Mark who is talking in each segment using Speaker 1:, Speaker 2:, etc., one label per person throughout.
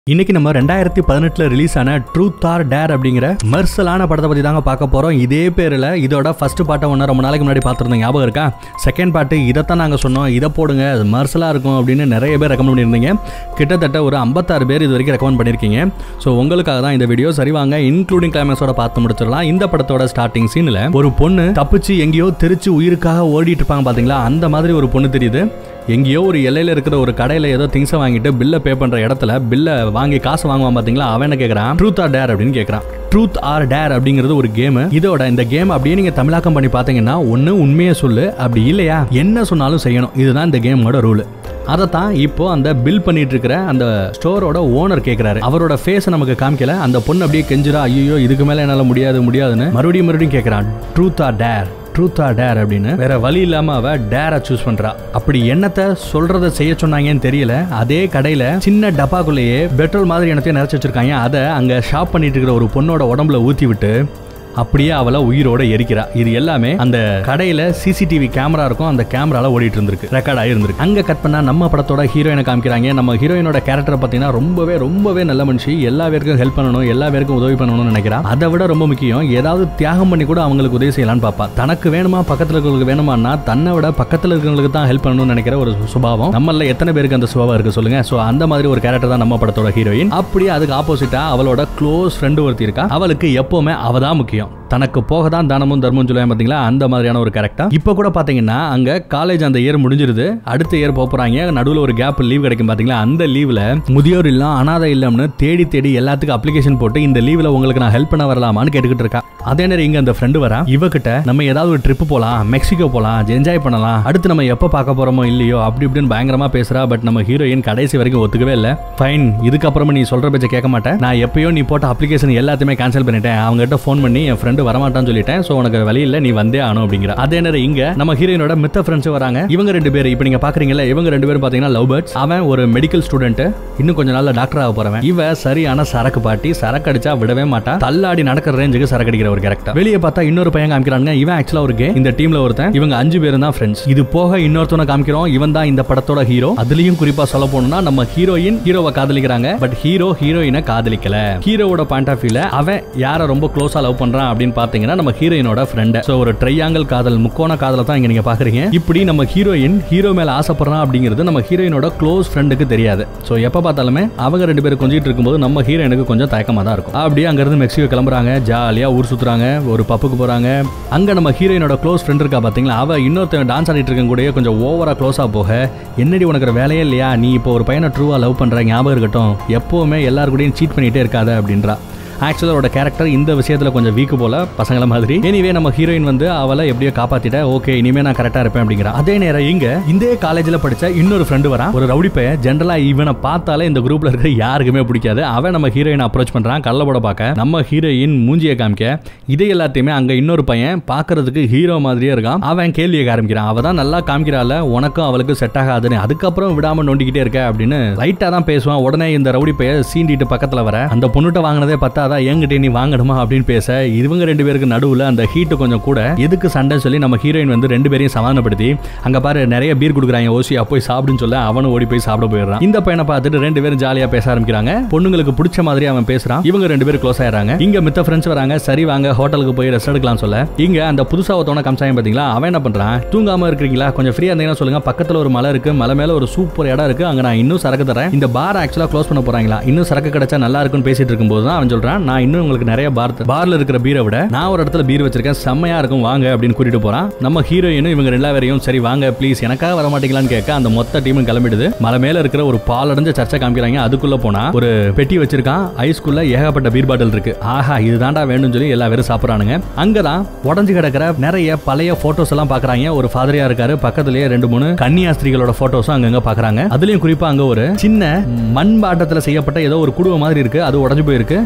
Speaker 1: இன்னைக்கு நம்ம ரெண்டாயிரத்தி பதினெட்டுல ரிலீஸ் ஆன ட்ரூத் ஆர் டேர் அப்படிங்கிற மெர்சலான படத்தை பத்தி தாங்க பார்க்க போறோம் இதே பேர்ல இதோட ஃபர்ஸ்ட் பாட்டை ஒன்று ரொம்ப நாளைக்கு முன்னாடி பார்த்துருந்தோம் ஞாபகம் இருக்கா செகண்ட் பாட்டு இதைத்தான் நாங்க சொன்னோம் இதை போடுங்க அது மெர்சலா இருக்கும் அப்படின்னு நிறைய பேர் ரெக்கமெண்ட் பண்ணியிருந்தீங்க கிட்டத்தட்ட ஒரு ஐம்பத்தாறு பேர் இது வரைக்கும் ரெக்கமெண்ட் பண்ணியிருக்கீங்க ஸோ உங்களுக்காக தான் இந்த வீடியோ சரி வாங்க இன்க்ளூடிங் கிளைமேக்ஸோட பார்த்து முடிச்சிடலாம் இந்த படத்தோட ஸ்டார்டிங் சீன்ல ஒரு பொண்ணு தப்பிச்சு எங்கேயோ தெரிச்சு உயிருக்காக ஓடிட்டு இருப்பாங்க பாத்தீங்களா அந்த மாதிரி ஒரு பொண்ணு தெரியுது எங்கேயோ ஒரு எல்லையில இருக்கிற ஒரு கடையில ஏதோ திங்ஸை வாங்கிட்டு பில்லை பே பண்ற இடத்துல பில்லை வாங்கி காசு வாங்குவான் பாத்தீங்களா அவன் என்ன கேக்குறான் ட்ரூத் ஆர் டேர் அப்படின்னு கேக்குறான் ட்ரூத் ஆர் டேர் அப்படிங்கிறது ஒரு கேம் இதோட இந்த கேம் அப்படியே நீங்க தமிழாக்கம் பண்ணி பாத்தீங்கன்னா ஒண்ணு உண்மையை சொல்லு அப்படி இல்லையா என்ன சொன்னாலும் செய்யணும் இதுதான் இந்த கேமோட ரூல் அதைத்தான் இப்போ அந்த பில் பண்ணிட்டு இருக்கிற அந்த ஸ்டோரோட ஓனர் கேக்குறாரு அவரோட ஃபேஸ் நமக்கு காமிக்கல அந்த பொண்ணு அப்படியே கெஞ்சுரா ஐயோ இதுக்கு மேல என்னால முடியாது முடியாதுன்னு மறுபடியும் மறுபடியும் கேக்குறான் ட்ரூத் ஆர் டேர் ட்ரூத்தா டேர் அப்படின்னு வேற வழி இல்லாம அவ டேரை சூஸ் பண்றா அப்படி என்னத்தை சொல்றத செய்ய சொன்னாங்கன்னு தெரியல அதே கடையில சின்ன டப்பாக்குள்ளேயே பெட்ரோல் மாதிரி என்னத்தையும் நிறைச்சு வச்சிருக்காங்க அதை அங்க ஷாப் பண்ணிட்டு இருக்கிற ஒரு பொண்ணோட உடம்புல ஊத்தி விட்டு அப்படியே அவளை உயிரோட எரிக்கிறா இது எல்லாமே அந்த கடையில சிசிடிவி கேமரா இருக்கும் அந்த கேமரால ஓடிட்டு இருந்திருக்கு ரெக்கார்ட் ஆயிருந்திருக்கு அங்க கட் பண்ணா நம்ம படத்தோட ஹீரோயினை காமிக்கிறாங்க நம்ம ஹீரோயினோட கேரக்டர் பார்த்தீங்கன்னா ரொம்பவே ரொம்பவே நல்ல மனுஷி எல்லா பேருக்கும் ஹெல்ப் பண்ணணும் எல்லா பேருக்கும் உதவி பண்ணணும்னு நினைக்கிறா அதை விட ரொம்ப முக்கியம் ஏதாவது தியாகம் பண்ணி கூட அவங்களுக்கு உதவி செய்யலாம்னு பார்ப்பா தனக்கு வேணுமா பக்கத்துல இருக்கிறவங்களுக்கு வேணுமான்னா தன்னை விட பக்கத்துல இருக்கிறவங்களுக்கு தான் ஹெல்ப் பண்ணணும்னு நினைக்கிற ஒரு சுபாவம் நம்மள எத்தனை பேருக்கு அந்த சுபாவம் இருக்கு சொல்லுங்க சோ அந்த மாதிரி ஒரு கேரக்டர் தான் நம்ம படத்தோட ஹீரோயின் அப்படியே அதுக்கு ஆப்போசிட்டா அவளோட க்ளோஸ் ஃப்ரெண்டு ஒருத்தி இருக்கா அவளுக்கு எப்பவுமே அவ தான் முக்கியம் தனக்கு போக தான் தானமும் தர்மம் சொல்லுவேன் பார்த்தீங்களா அந்த மாதிரியான ஒரு கேரக்டர் இப்போ கூட பார்த்தீங்கன்னா அங்கே காலேஜ் அந்த இயர் முடிஞ்சிருது அடுத்த இயர் போகிறாங்க நடுவில் ஒரு கேப் லீவ் கிடைக்கும் பார்த்தீங்களா அந்த லீவில் முதியோர் இல்லம் அனாதை இல்லம்னு தேடி தேடி எல்லாத்துக்கும் அப்ளிகேஷன் போட்டு இந்த லீவில் உங்களுக்கு நான் ஹெல்ப் பண்ண வரலாமான்னு கேட்டுக்கிட்டு இருக்கா அதே நேரம் இங்கே அந்த ஃப்ரெண்டு வரா இவகிட்ட நம்ம ஏதாவது ஒரு ட்ரிப் போகலாம் மெக்சிகோ போகலாம் என்ஜாய் பண்ணலாம் அடுத்து நம்ம எப்போ பார்க்க போகிறோமோ இல்லையோ அப்படி இப்படின்னு பயங்கரமா பேசுறா பட் நம்ம ஹீரோயின் கடைசி வரைக்கும் ஒத்துக்கவே இல்லை ஃபைன் இதுக்கப்புறமா நீ சொல்ற பேச்ச கேட்க மாட்டேன் நான் எப்பயோ நீ போட்ட அப்ளிகேஷன் எல்லாத்தையுமே கேன்சல் பண்ணிட்டேன் அவங்க கிட்ட ஃபோன் பண்ணி என் ஃப்ரெண்டு வரமாட்டான்னு சொல்லிட்டேன் ஸோ உனக்கு வழி இல்லை நீ வந்தே ஆகணும் அப்படிங்கிற அதே நேரம் இங்க நம்ம ஹீரோயினோட மித்த ஃப்ரெண்ட்ஸ் வராங்க இவங்க ரெண்டு பேர் இப்போ நீங்க பாக்குறீங்கல்ல இவங்க ரெண்டு பேரும் பாத்தீங்கன்னா லவ் பேர்ட்ஸ் அவன் ஒரு மெடிக்கல் ஸ்டூடெண்ட் இன்னும் கொஞ்ச நாள்ல டாக்டர் ஆக போறவன் இவ சரியான சரக்கு பாட்டி சரக்கு அடிச்சா விடவே மாட்டா தள்ளாடி நடக்கிற ரேஞ்சுக்கு சரக்கு அடிக்கிற ஒரு கேரக்டர் வெளியே பார்த்தா இன்னொரு பையன் காமிக்கிறாங்க இவன் ஆக்சுவலா ஒரு கே இந்த டீம்ல ஒருத்தன் இவங்க அஞ்சு பேரும் தான் ஃப்ரெண்ட்ஸ் இது போக இன்னொருத்தவனை காமிக்கிறோம் இவன் தான் இந்த படத்தோட ஹீரோ அதுலயும் குறிப்பா சொல்ல போனோம்னா நம்ம ஹீரோயின் ஹீரோவை காதலிக்கிறாங்க பட் ஹீரோ ஹீரோயினை காதலிக்கல ஹீரோவோட பாயிண்ட் ஆஃப் வியூல அவன் யாரை ரொம்ப க்ளோஸா லவ் பண்றான் அப்படின்னு பாத்தீங்கன்னா நம்ம ஹீரோயினோட ஃப்ரெண்ட் சோ ஒரு ட்ரையாங்கல் காதல் முக்கோண காதலை தான் இங்க நீங்க பாக்குறீங்க இப்படி நம்ம ஹீரோயின் ஹீரோ மேல ஆசைப்படுறான் அப்படிங்கிறது நம்ம ஹீரோயினோட க்ளோஸ் ஃப்ரெண்டுக்கு தெரியாது சோ எப்ப பார்த்தாலுமே அவங்க ரெண்டு பேரும் கொஞ்சிட்டு இருக்கும்போது நம்ம ஹீரோயினுக்கு கொஞ்சம் தயக்கமா தான் இருக்கும் அப்படியே அங்க இருந்து மெக்சிகோ கிளம்புறாங்க ஜாலியா ஊர் சுத்துறாங்க ஒரு பப்புக்கு போறாங்க அங்க நம்ம ஹீரோயினோட க்ளோஸ் ஃப்ரெண்ட் இருக்கா பாத்தீங்களா அவ இன்னொருத்தன் டான்ஸ் ஆடிட்டு இருக்க கூட கொஞ்சம் ஓவரா க்ளோஸா போக என்னடி உனக்கு ஒரு வேலையே இல்லையா நீ இப்போ ஒரு பையனை ட்ரூவா லவ் பண்ற ஞாபகம் இருக்கட்டும் எப்பவுமே எல்லாரு கூடயும் சீட் பண்ணிட்டே இருக்காத அப்படின்றா ஆக்சுவலாக அவரோட கேரக்டர் இந்த விஷயத்துல கொஞ்சம் வீக்கு போல பசங்கள மாதிரி எனிவே நம்ம ஹீரோயின் வந்து அவளை எப்படியோ காப்பாத்திட்ட ஓகே இனிமே நான் கரெக்டா இருப்பேன் அப்படிங்கிறா அதே நேரம் இங்க இந்த காலேஜ்ல படிச்ச இன்னொரு ஃப்ரெண்டு வரான் ஒரு ரவுடி பையன் ஜென்ரலா இவனை பார்த்தாலே இந்த குரூப்ல இருக்கிற யாருக்குமே பிடிக்காது அவன் நம்ம ஹீரோயின் அப்ரோச் பண்றான் கள்ள போட பார்க்க நம்ம ஹீரோயின் மூஞ்சியை காமிக்க இதை எல்லாத்தையுமே அங்க இன்னொரு பையன் பார்க்கறதுக்கு ஹீரோ மாதிரியே இருக்கான் அவன் கேள்வி கேட்க ஆரம்பிக்கிறான் அவ தான் நல்லா காமிக்கிறாள் உனக்கும் அவளுக்கு செட் ஆகாதுன்னு அதுக்கப்புறம் விடாம நோண்டிக்கிட்டே இருக்க அப்படின்னு லைட்டா தான் பேசுவான் உடனே இந்த ரவுடி பையன் சீண்டிட்டு பக்கத்துல வர அந்த பொண்ணுட்ட வாங்கினதே பார்த்தா அதான் என்கிட்ட நீ வாங்கணுமா அப்படின்னு பேச இவங்க ரெண்டு பேருக்கு நடுவுல அந்த ஹீட் கொஞ்சம் கூட எதுக்கு சண்டை சொல்லி நம்ம ஹீரோயின் வந்து ரெண்டு பேரையும் சமாதானப்படுத்தி அங்க பாரு நிறைய பீர் கொடுக்குறாங்க ஓசியா போய் சாப்பிடுன்னு சொல்ல அவனும் ஓடி போய் சாப்பிட போயிடுறான் இந்த பையனை பார்த்துட்டு ரெண்டு பேரும் ஜாலியா பேச ஆரம்பிக்கிறாங்க பொண்ணுங்களுக்கு பிடிச்ச மாதிரி அவன் பேசுறான் இவங்க ரெண்டு பேரும் க்ளோஸ் ஆயிடுறாங்க இங்க மித்த ஃப்ரெண்ட்ஸ் வராங்க சரி வாங்க ஹோட்டலுக்கு போய் ரெஸ்ட் எடுக்கலாம் சொல்ல இங்க அந்த புதுசா ஒருத்தவன காமிச்சாங்க பாத்தீங்களா அவன் என்ன பண்றான் தூங்காம இருக்கிறீங்களா கொஞ்சம் ஃப்ரீயா இருந்தீங்கன்னா சொல்லுங்க பக்கத்துல ஒரு மலை இருக்கு மலை மேல ஒரு சூப்பர் இடம் இருக்கு அங்க நான் இன்னும் சரக்கு தரேன் இந்த பார் ஆக்சுவலா க்ளோஸ் பண்ண போறாங்களா இன்னும் சரக்கு கிடைச்சா நல்லா இருக்கும்னு பேசிட்டு இருக்கும்போது தான் அவன் சொல்றான் நான் இன்னும் உங்களுக்கு நிறைய பார் பார்ல இருக்கிற பீரை விட நான் ஒரு இடத்துல பீர் வச்சிருக்கேன் செம்மையா இருக்கும் வாங்க அப்படின்னு கூட்டிட்டு போறான் நம்ம ஹீரோயினும் இவங்க ரெண்டு பேரையும் சரி வாங்க ப்ளீஸ் எனக்காக வர மாட்டீங்களான்னு கேட்க அந்த மொத்த டீமும் கிளம்பிடுது மலை மேல இருக்கிற ஒரு பால் அடைஞ்ச சர்ச்சை காமிக்கிறாங்க அதுக்குள்ள போனா ஒரு பெட்டி வச்சிருக்கான் ஐஸ்குள்ள ஏகப்பட்ட பீர் பாட்டில் இருக்கு ஆஹா இதுதான்டா வேணும்னு சொல்லி எல்லா பேரும் சாப்பிடுறானுங்க அங்கதான் உடஞ்சு கிடக்கிற நிறைய பழைய போட்டோஸ் எல்லாம் பாக்குறாங்க ஒரு ஃபாதரியா இருக்காரு பக்கத்துலயே ரெண்டு மூணு கன்னியாஸ்திரிகளோட போட்டோஸும் அங்கங்க பாக்குறாங்க அதுலயும் குறிப்பா அங்க ஒரு சின்ன மண் பாட்டத்துல செய்யப்பட்ட ஏதோ ஒரு குடுவை மாதிரி இருக்கு அது உடஞ்சு போயிருக்கு அதுக்குள்ள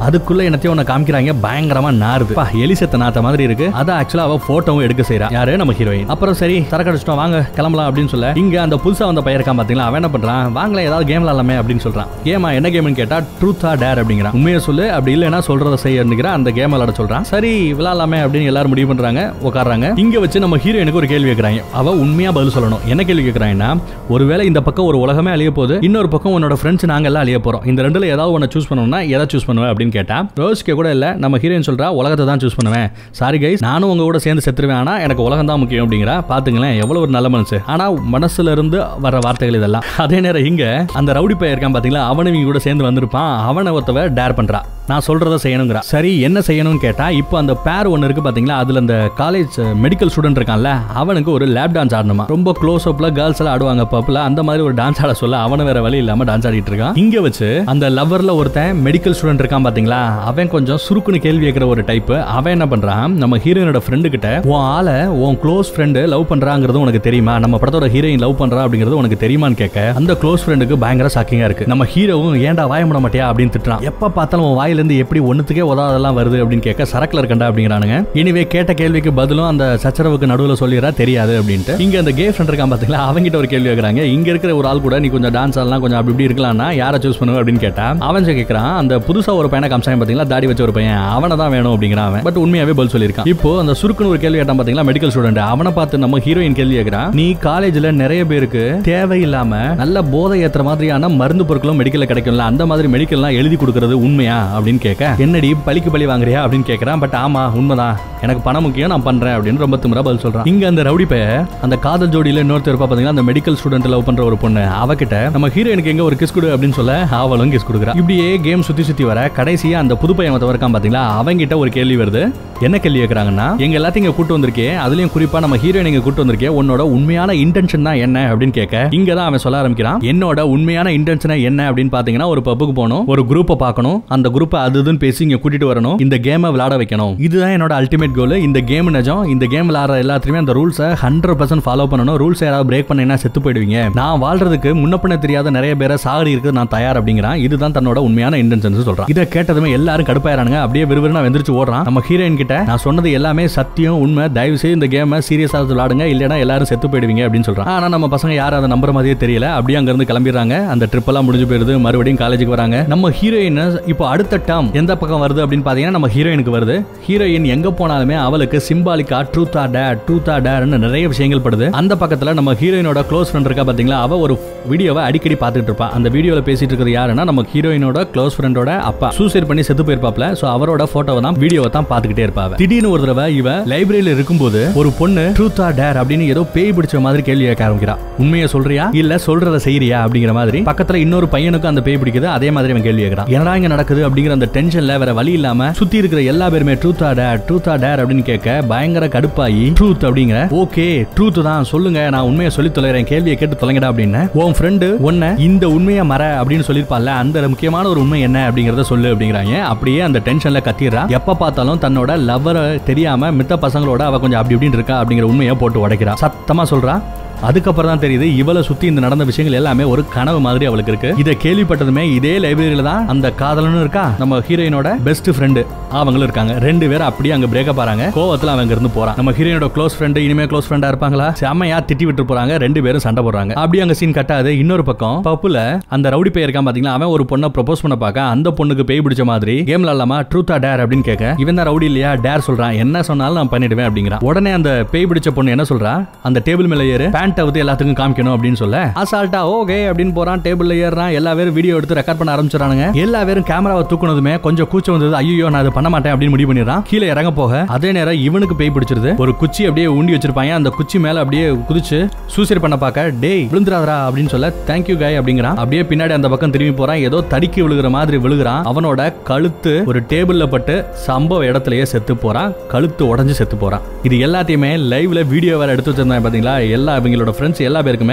Speaker 1: அதுல என்னத்தையும் ஒண்ணு காமிக்கிறாங்க பயங்கரமா நாருது பா, எலி செத்த நாத்த மாதிரி இருக்கு அத ஆக்சுவலா அவ போட்டோவும் எடுக்க செய்றா யாரு நம்ம ஹீரோயின் அப்புறம் சரி சரக்கடிச்சிட்டோம் வாங்க கிளம்பலாம் அப்படின்னு சொல்ல இங்க அந்த புதுசா வந்த பையன் இருக்கான் பாத்தீங்களா அவன் என்ன பண்றான் வாங்கல ஏதாவது கேம் விளாடலாமே அப்படின்னு சொல்றான் கேமா என்ன கேம்னு கேட்டா ட்ரூத்தா டேர் அப்படிங்கிறான் உண்மையை சொல்லு அப்படி இல்லைன்னா சொல்றத செய்யணுங்கிறான் அந்த கேம் விளாட சொல்றான் சரி விளாடலாமே அப்படின்னு எல்லாரும் முடிவு பண்றாங்க உட்காடுறாங்க இங்க வச்சு நம்ம ஹீரோயினுக்கு ஒரு கேள்வி கேட்கறாங்க அவ உண்மையா பதில் சொல்லணும் என்ன கேள்வி கேட்கறாங்கன்னா ஒருவேளை இந்த பக்கம் ஒரு உலகமே அழிய போகுது இன்னொரு பக்கம் உன்னோட ஃப்ரெண்ட்ஸ் நாங்க எல்லாம் அழிய போறோம் இந்த ரெண்டுல ஏதாவது ஒன்று சூஸ் பண்ணணும்னா எதை சூஸ் பண்ணுவேன் அப்படின்னு கேட்டா ரோஸ்கே கூட இல்ல நம்ம ஹீரோயின் சொல்றா உலகத்தை தான் சூஸ் பண்ணுவேன் சாரி கைஸ் நானும் உங்க கூட சேர்ந்து செத்துருவேன் ஆனா எனக்கு உலகம் தான் முக்கியம் அப்படிங்கிறா பாத்துங்களேன் எவ்வளவு ஒரு நல்ல மனசு ஆனா மனசுல இருந்து வர வார்த்தைகள் இதெல்லாம் அதே நேரம் இங்க அந்த ரவுடி பையன் இருக்கான் பாத்தீங்களா அவனும் இவங்க கூட சேர்ந்து வந்திருப்பான் அவனை ஒருத்தவ டேர் பண்றா நான் சொல்றத செய்யணுங்கிறா சரி என்ன செய்யணும்னு கேட்டா இப்போ அந்த பேர் ஒன்னு இருக்கு பாத்தீங்களா அதுல அந்த காலேஜ் மெடிக்கல் ஸ்டூடெண்ட் இருக்கான்ல அவனுக்கு ஒரு லேப் டான்ஸ் ஆடணுமா ரொம்ப க்ளோஸ் அப்ல கேர்ள்ஸ் எல்லாம் ஆடுவாங்க பப்ல அந்த மாதிரி ஒரு டான்ஸ் ஆட சொல்ல அவன வேற வழி இல்லாம டான்ஸ் ஆடிட்டு இருக்கான் இங்க வச்சு அந்த லவ்வர்ல ஒருத்தன் மெடிக்கல் ஸ்டூடெண்ட் இருக்கான் பாத்தீங்களா அவன் கொஞ்சம் சுருக்குன்னு கேள்வி கேட்கிற ஒரு டைப் அவன் என்ன பண்றான் நம்ம ஹீரோயினோட ஃப்ரெண்டு கிட்ட உன் ஆளை உன் க்ளோஸ் ஃப்ரெண்டு லவ் பண்றாங்கிறது உனக்கு தெரியுமா நம்ம படத்தோட ஹீரோயின் லவ் பண்றா அப்படிங்கிறது உனக்கு தெரியுமான்னு கேட்க அந்த க்ளோஸ் ஃப்ரெண்டுக்கு பயங்கர ஷாக்கிங்கா இருக்கு நம்ம ஹீரோவும் ஏன்டா வாய முட மாட்டியா அப்படின்னு திட்டுறான் எப்ப பார்த்தாலும் உன் வாயில இருந்து எப்படி ஒண்ணுத்துக்கே உதாதெல்லாம் வருது அப்படின்னு கேட்க சரக்குல இருக்கண்டா அப்படிங்கிறானுங்க இனிவே கேட்ட கேள்விக்கு பதிலும் அந்த சச்சரவுக்கு நடுவுல சொல்லிடுறா தெரியாது அப்படின்ட்டு இங்க அந்த கே ஃப்ரெண்ட் இருக்கான் பாத்தீங்களா அவங்கிட்ட ஒரு கேள்வி கேக்குறாங்க இங்க இருக்கிற ஒரு ஆள் கூட நீ கொஞ்சம் டான்ஸ் ஆடலாம் கொஞ்சம் அப்படி இப்படி இருக்கலாம்னா யாரை சூஸ் பண்ணுவ அப்படின்னு கேட்டா அவன் கேட்கறான் அந்த புதுசா ஒரு பையனை காமிச்சாங்க பாத்தீங்களா தாடி வச்ச ஒரு பையன் அவனை தான் வேணும் அப்படிங்கிறான் அவன் பட் உண்மையாவே பதில் சொல்லியிருக்கான் இப்போ அந்த சுருக்குன்னு ஒரு கேள்வி கேட்டான் பாத்தீங்களா மெடிக்கல் ஸ்டூடெண்ட் அவனை பார்த்து நம்ம ஹீரோயின் கேள்வி கேட்கறான் நீ காலேஜ்ல நிறைய பேருக்கு தேவையில்லாம நல்ல போதை ஏத்துற மாதிரியான மருந்து பொருட்களும் மெடிக்கல்ல கிடைக்கும்ல அந்த மாதிரி மெடிக்கல்லாம் எழுதி கொடுக்கறது உண்மையா அப்படின்னு கேட்க என்னடி பழிக்கு பழி வாங்குறியா அப்படின்னு கேட்கறான் பட் ஆமா உண்மைதான் எனக்கு பணம் முக்கியம் நான் பண்றேன் அப்படின்னு ரொம்ப திமிரா பதில் சொல்றான் இங்க அந்த ரவுடி பைய அந்த காதல் ஜோடியில இன்னொருத்தர் இருப்பா பாத்தீங்கன்னா அந்த மெடிக்கல் ஸ்டூடெண்ட் லவ் பண்ற ஒரு பொண்ணு அவகிட்ட நம்ம ஹீரோயினுக்கு எங்க ஒரு கிஸ் கொடு அப்படின்னு சொல்ல அவளும் கிஸ் கொடுக்குறா இப்படியே கேம் சுத்தி சுத்தி வர கடைசியா அந்த புது பையன் ஒருத்தன் இருக்கான் பாத்தீங்களா அவங்கிட்ட ஒரு கேள்வி வருது என்ன கேள்வி கேட்கறாங்கன்னா எங்க எல்லாத்தையும் இங்க கூட்டு வந்திருக்கே அதுலயும் குறிப்பா நம்ம ஹீரோயின் இங்க கூட்டு வந்திருக்கே உன்னோட உண்மையான இன்டென்ஷன் தான் என்ன அப்படின்னு கேட்க இங்க தான் அவன் சொல்ல ஆரம்பிக்கிறான் என்னோட உண்மையான இன்டென்ஷன் என்ன அப்படின்னு பாத்தீங்கன்னா ஒரு பப்புக்கு போகணும் ஒரு குரூப்பை பார்க்கணும் அந்த குரூப்பை அது இதுன்னு பேசி இங்க கூட்டிட்டு வரணும் இந்த கேமை விளையாட வைக்கணும் இதுதான் என்னோட அல்டிமேட் கோல் இந்த கேம் நிஜம் இந்த கேம் விளையாடுற எல்லாத்துலயுமே அந்த ரூல்ஸை ஹண்ட்ரட் பர்சன்ட் ஃபாலோ பண்ணணும் ரூல்ஸ் யாராவது பிரேக் பண்ணீங்கன்னா செத்து போயிடுவீங்க நான் வாழ்றதுக்கு முன்ன பின்ன தெரியாத நிறைய பேரை சாகடி இருக்கு நான் தயார் அப்படிங்கிறான் இதுதான் தன்னோட உண்மையான இன்டென்ஷன் சொல்றான் இதை கேட்டதுமே எல்லாரும் கடுப்பாயிரானுங்க அப்படியே விறுவிறுனா வெந்திரிச்சு ஓடுறான் நம்ம ஹீரோயின் கிட்ட நான் சொன்னது எல்லாமே சத்தியம் உண்மை தயவு செய்து இந்த கேமை சீரியஸா விளையாடுங்க இல்லைன்னா எல்லாரும் செத்து போயிடுவீங்க அப்படின்னு சொல்றான் ஆனா நம்ம பசங்க யாரும் அதை நம்புற மாதிரியே தெரியல அப்படியே அங்க இருந்து கிளம்பிடுறாங்க அந்த ட்ரிப் எல்லாம் முடிஞ்சு போயிருது மறுபடியும் காலேஜுக்கு வராங்க நம்ம ஹீரோயின் இப்போ அடுத்த டேர்ம் எந்த பக்கம் வருது அப்படின்னு பாத்தீங்கன்னா நம்ம ஹீரோயினுக்கு வருது ஹீரோயின் எங்க போனாலுமே அவளுக்கு சிம்பாலிக்கா ட்ரூத்தா டேட் ட்ரூத்தா டேட்னு நிறைய விஷயங்கள் படுது அந்த பக்கத்துல நம்ம ஹீரோயினோட க்ளோஸ் ஃப்ரெண்ட் இருக்கா பாத்தீங்களா அவ ஒரு வீடியோவை அடிக்கடி பார்த்துட்டு இருப்பா அந்த வீடியோல பேசிட்டு இருக்கிறது யாருன்னா நம்ம ஹீரோயினோட க்ளோஸ் ஃப்ரெண்டோட அப்பா சூசைட் பண்ணி செத்து போயிருப்பாப்ல சோ அவரோட போட்டோவை தான் வீடியோவை தான் பார்த்துக்கிட்டே இருப்பா அவ. திடீர்னு ஒரு தடவை இவ லைப்ரரியில இருக்கும்போது ஒரு பொண்ணு ட்ரூத்தா டேர் அப்படின்னு ஏதோ பேய் பிடிச்ச மாதிரி கேள்வி கேட்க ஆரம்பிக்கிறா உண்மையை சொல்றியா இல்ல சொல்றத செய்யறியா அப்படிங்கிற மாதிரி பக்கத்துல இன்னொரு பையனுக்கும் அந்த பேய் பிடிக்குது அதே மாதிரி அவன் கேள்வி கேட்கறான் என்னடா இங்க நடக்குது அப்படிங்கிற அந்த டென்ஷன்ல வேற வழி இல்லாம சுத்தி இருக்கிற எல்லா பேருமே ட்ரூத்தா டேர் ட்ரூத்தா டேர் அப்படின்னு கேட்க பயங்கர கடுப்பாயி ட்ரூத் அப்படிங்கிற ஓகே ட்ரூத் தான் சொல்லுங்க நான் உண்மையை சொல்லி தொலைகிறேன் கேள்வியை கேட்டு தொலைங்கடா அப்படின்னு உன் ஃப்ரெண்டு உன்னை இந்த உண்மையை மற அப்படின்னு சொல்லிருப்பால அந்த முக்கியமான ஒரு உண்மை என்ன அப்படிங்கறத சொல்லு அப்படிங்கிறாங்க அப்படியே அந்த டென்ஷன்ல கத்திடுறா எப்ப பார்த்தாலும் தன்னோட லவ்வரை தெரியாம மித்த பசங்களோட அவ கொஞ்சம் அப்படி இப்படின்னு இருக்கா அப்படிங்கிற உண்மையை போட்டு உடைக்கிறா சத்தமா சொல்றா அதுக்கப்புறம் தான் தெரியுது இவளை சுத்தி இந்த நடந்த விஷயங்கள் எல்லாமே ஒரு கனவு மாதிரி அவளுக்கு இருக்கு இதை கேள்விப்பட்டதுமே இதே லைப்ரரியில தான் அந்த காதலனும் இருக்கா நம்ம ஹீரோயினோட பெஸ்ட் ஃப்ரெண்டு அவங்களும் இருக்காங்க ரெண்டு பேரும் அப்படியே அங்க பிரேக்கப் ஆறாங்க கோவத்துல அவங்க இருந்து போறான் நம்ம ஹீரோயினோட க்ளோஸ் ஃப்ரெண்டு இனிமே க்ளோஸ் ஃப்ரெண்டா இருப்பாங்களா செம்மையா திட்டி விட்டு போறாங்க ரெண்டு பேரும் சண்டை போடுறாங்க அப்படியே அங்க சீன் கட்டாது இன்னொரு பக்கம் பப்புல அந்த ரவுடி பையன் இருக்கான் பாத்தீங்களா அவன் ஒரு பொண்ணை ப்ரொபோஸ் பண்ண பார்க்க அந்த பொண்ணுக்கு பேய் பிடிச்ச மாதிரி கேம்ல இல்லாம ட்ரூத்தா டேர் அப்படின்னு கேட்க இவன் தான் ரவுடி இல்லையா டேர் சொல்றான் என்ன சொன்னாலும் நான் பண்ணிடுவேன் அப்படிங்கிறான் உடனே அந்த பேய் பிடிச்ச பொண்ணு என்ன சொல்றா அந்த டேபிள் மேல ஏறு பேண்ட் வந்து எல்லாத்துக்கும் காமிக்கணும் அப்படின்னு சொல்ல அசால்ட்டா ஓகே அப்படின்னு போறான் டேபிள்ல ஏறான் எல்லா பேரும் வீடியோ எடுத்து ரெக்கார்ட் பண்ண ஆரம்பிச்சானுங்க எல்லா பேரும் கேமராவை தூக்குனதுமே கொஞ்சம் கூச்சம் வந்தது ஐயோ நான் அதை பண்ண மாட்டேன் அப்படின்னு முடிவு பண்ணிடுறான் கீழே இறங்க போக அதே நேரம் இவனுக்கு பேய் பிடிச்சிருது ஒரு குச்சி அப்படியே ஊண்டி வச்சிருப்பாங்க அந்த குச்சி மேல அப்படியே குதிச்சு சூசைட் பண்ண பார்க்க டேய் விழுந்துராதரா அப்படின்னு சொல்ல தேங்க்யூ காய் அப்படிங்கிறான் அப்படியே பின்னாடி அந்த பக்கம் திரும்பி போறான் ஏதோ தடிக்கி விழுகிற மாதிரி விழுகிறான் அவனோட கழுத்து ஒரு டேபிள்ல பட்டு சம்பவ இடத்துலயே செத்து போறான் கழுத்து உடைஞ்சு செத்து போறான் இது எல்லாத்தையுமே லைவ்ல வீடியோ வேற எடுத்து வச்சிருந்தாங்க பாத்தீங்களா எல்லா இவங்களோட ஃப்ரெண்ட்ஸ் எல்லா பேருக்குமே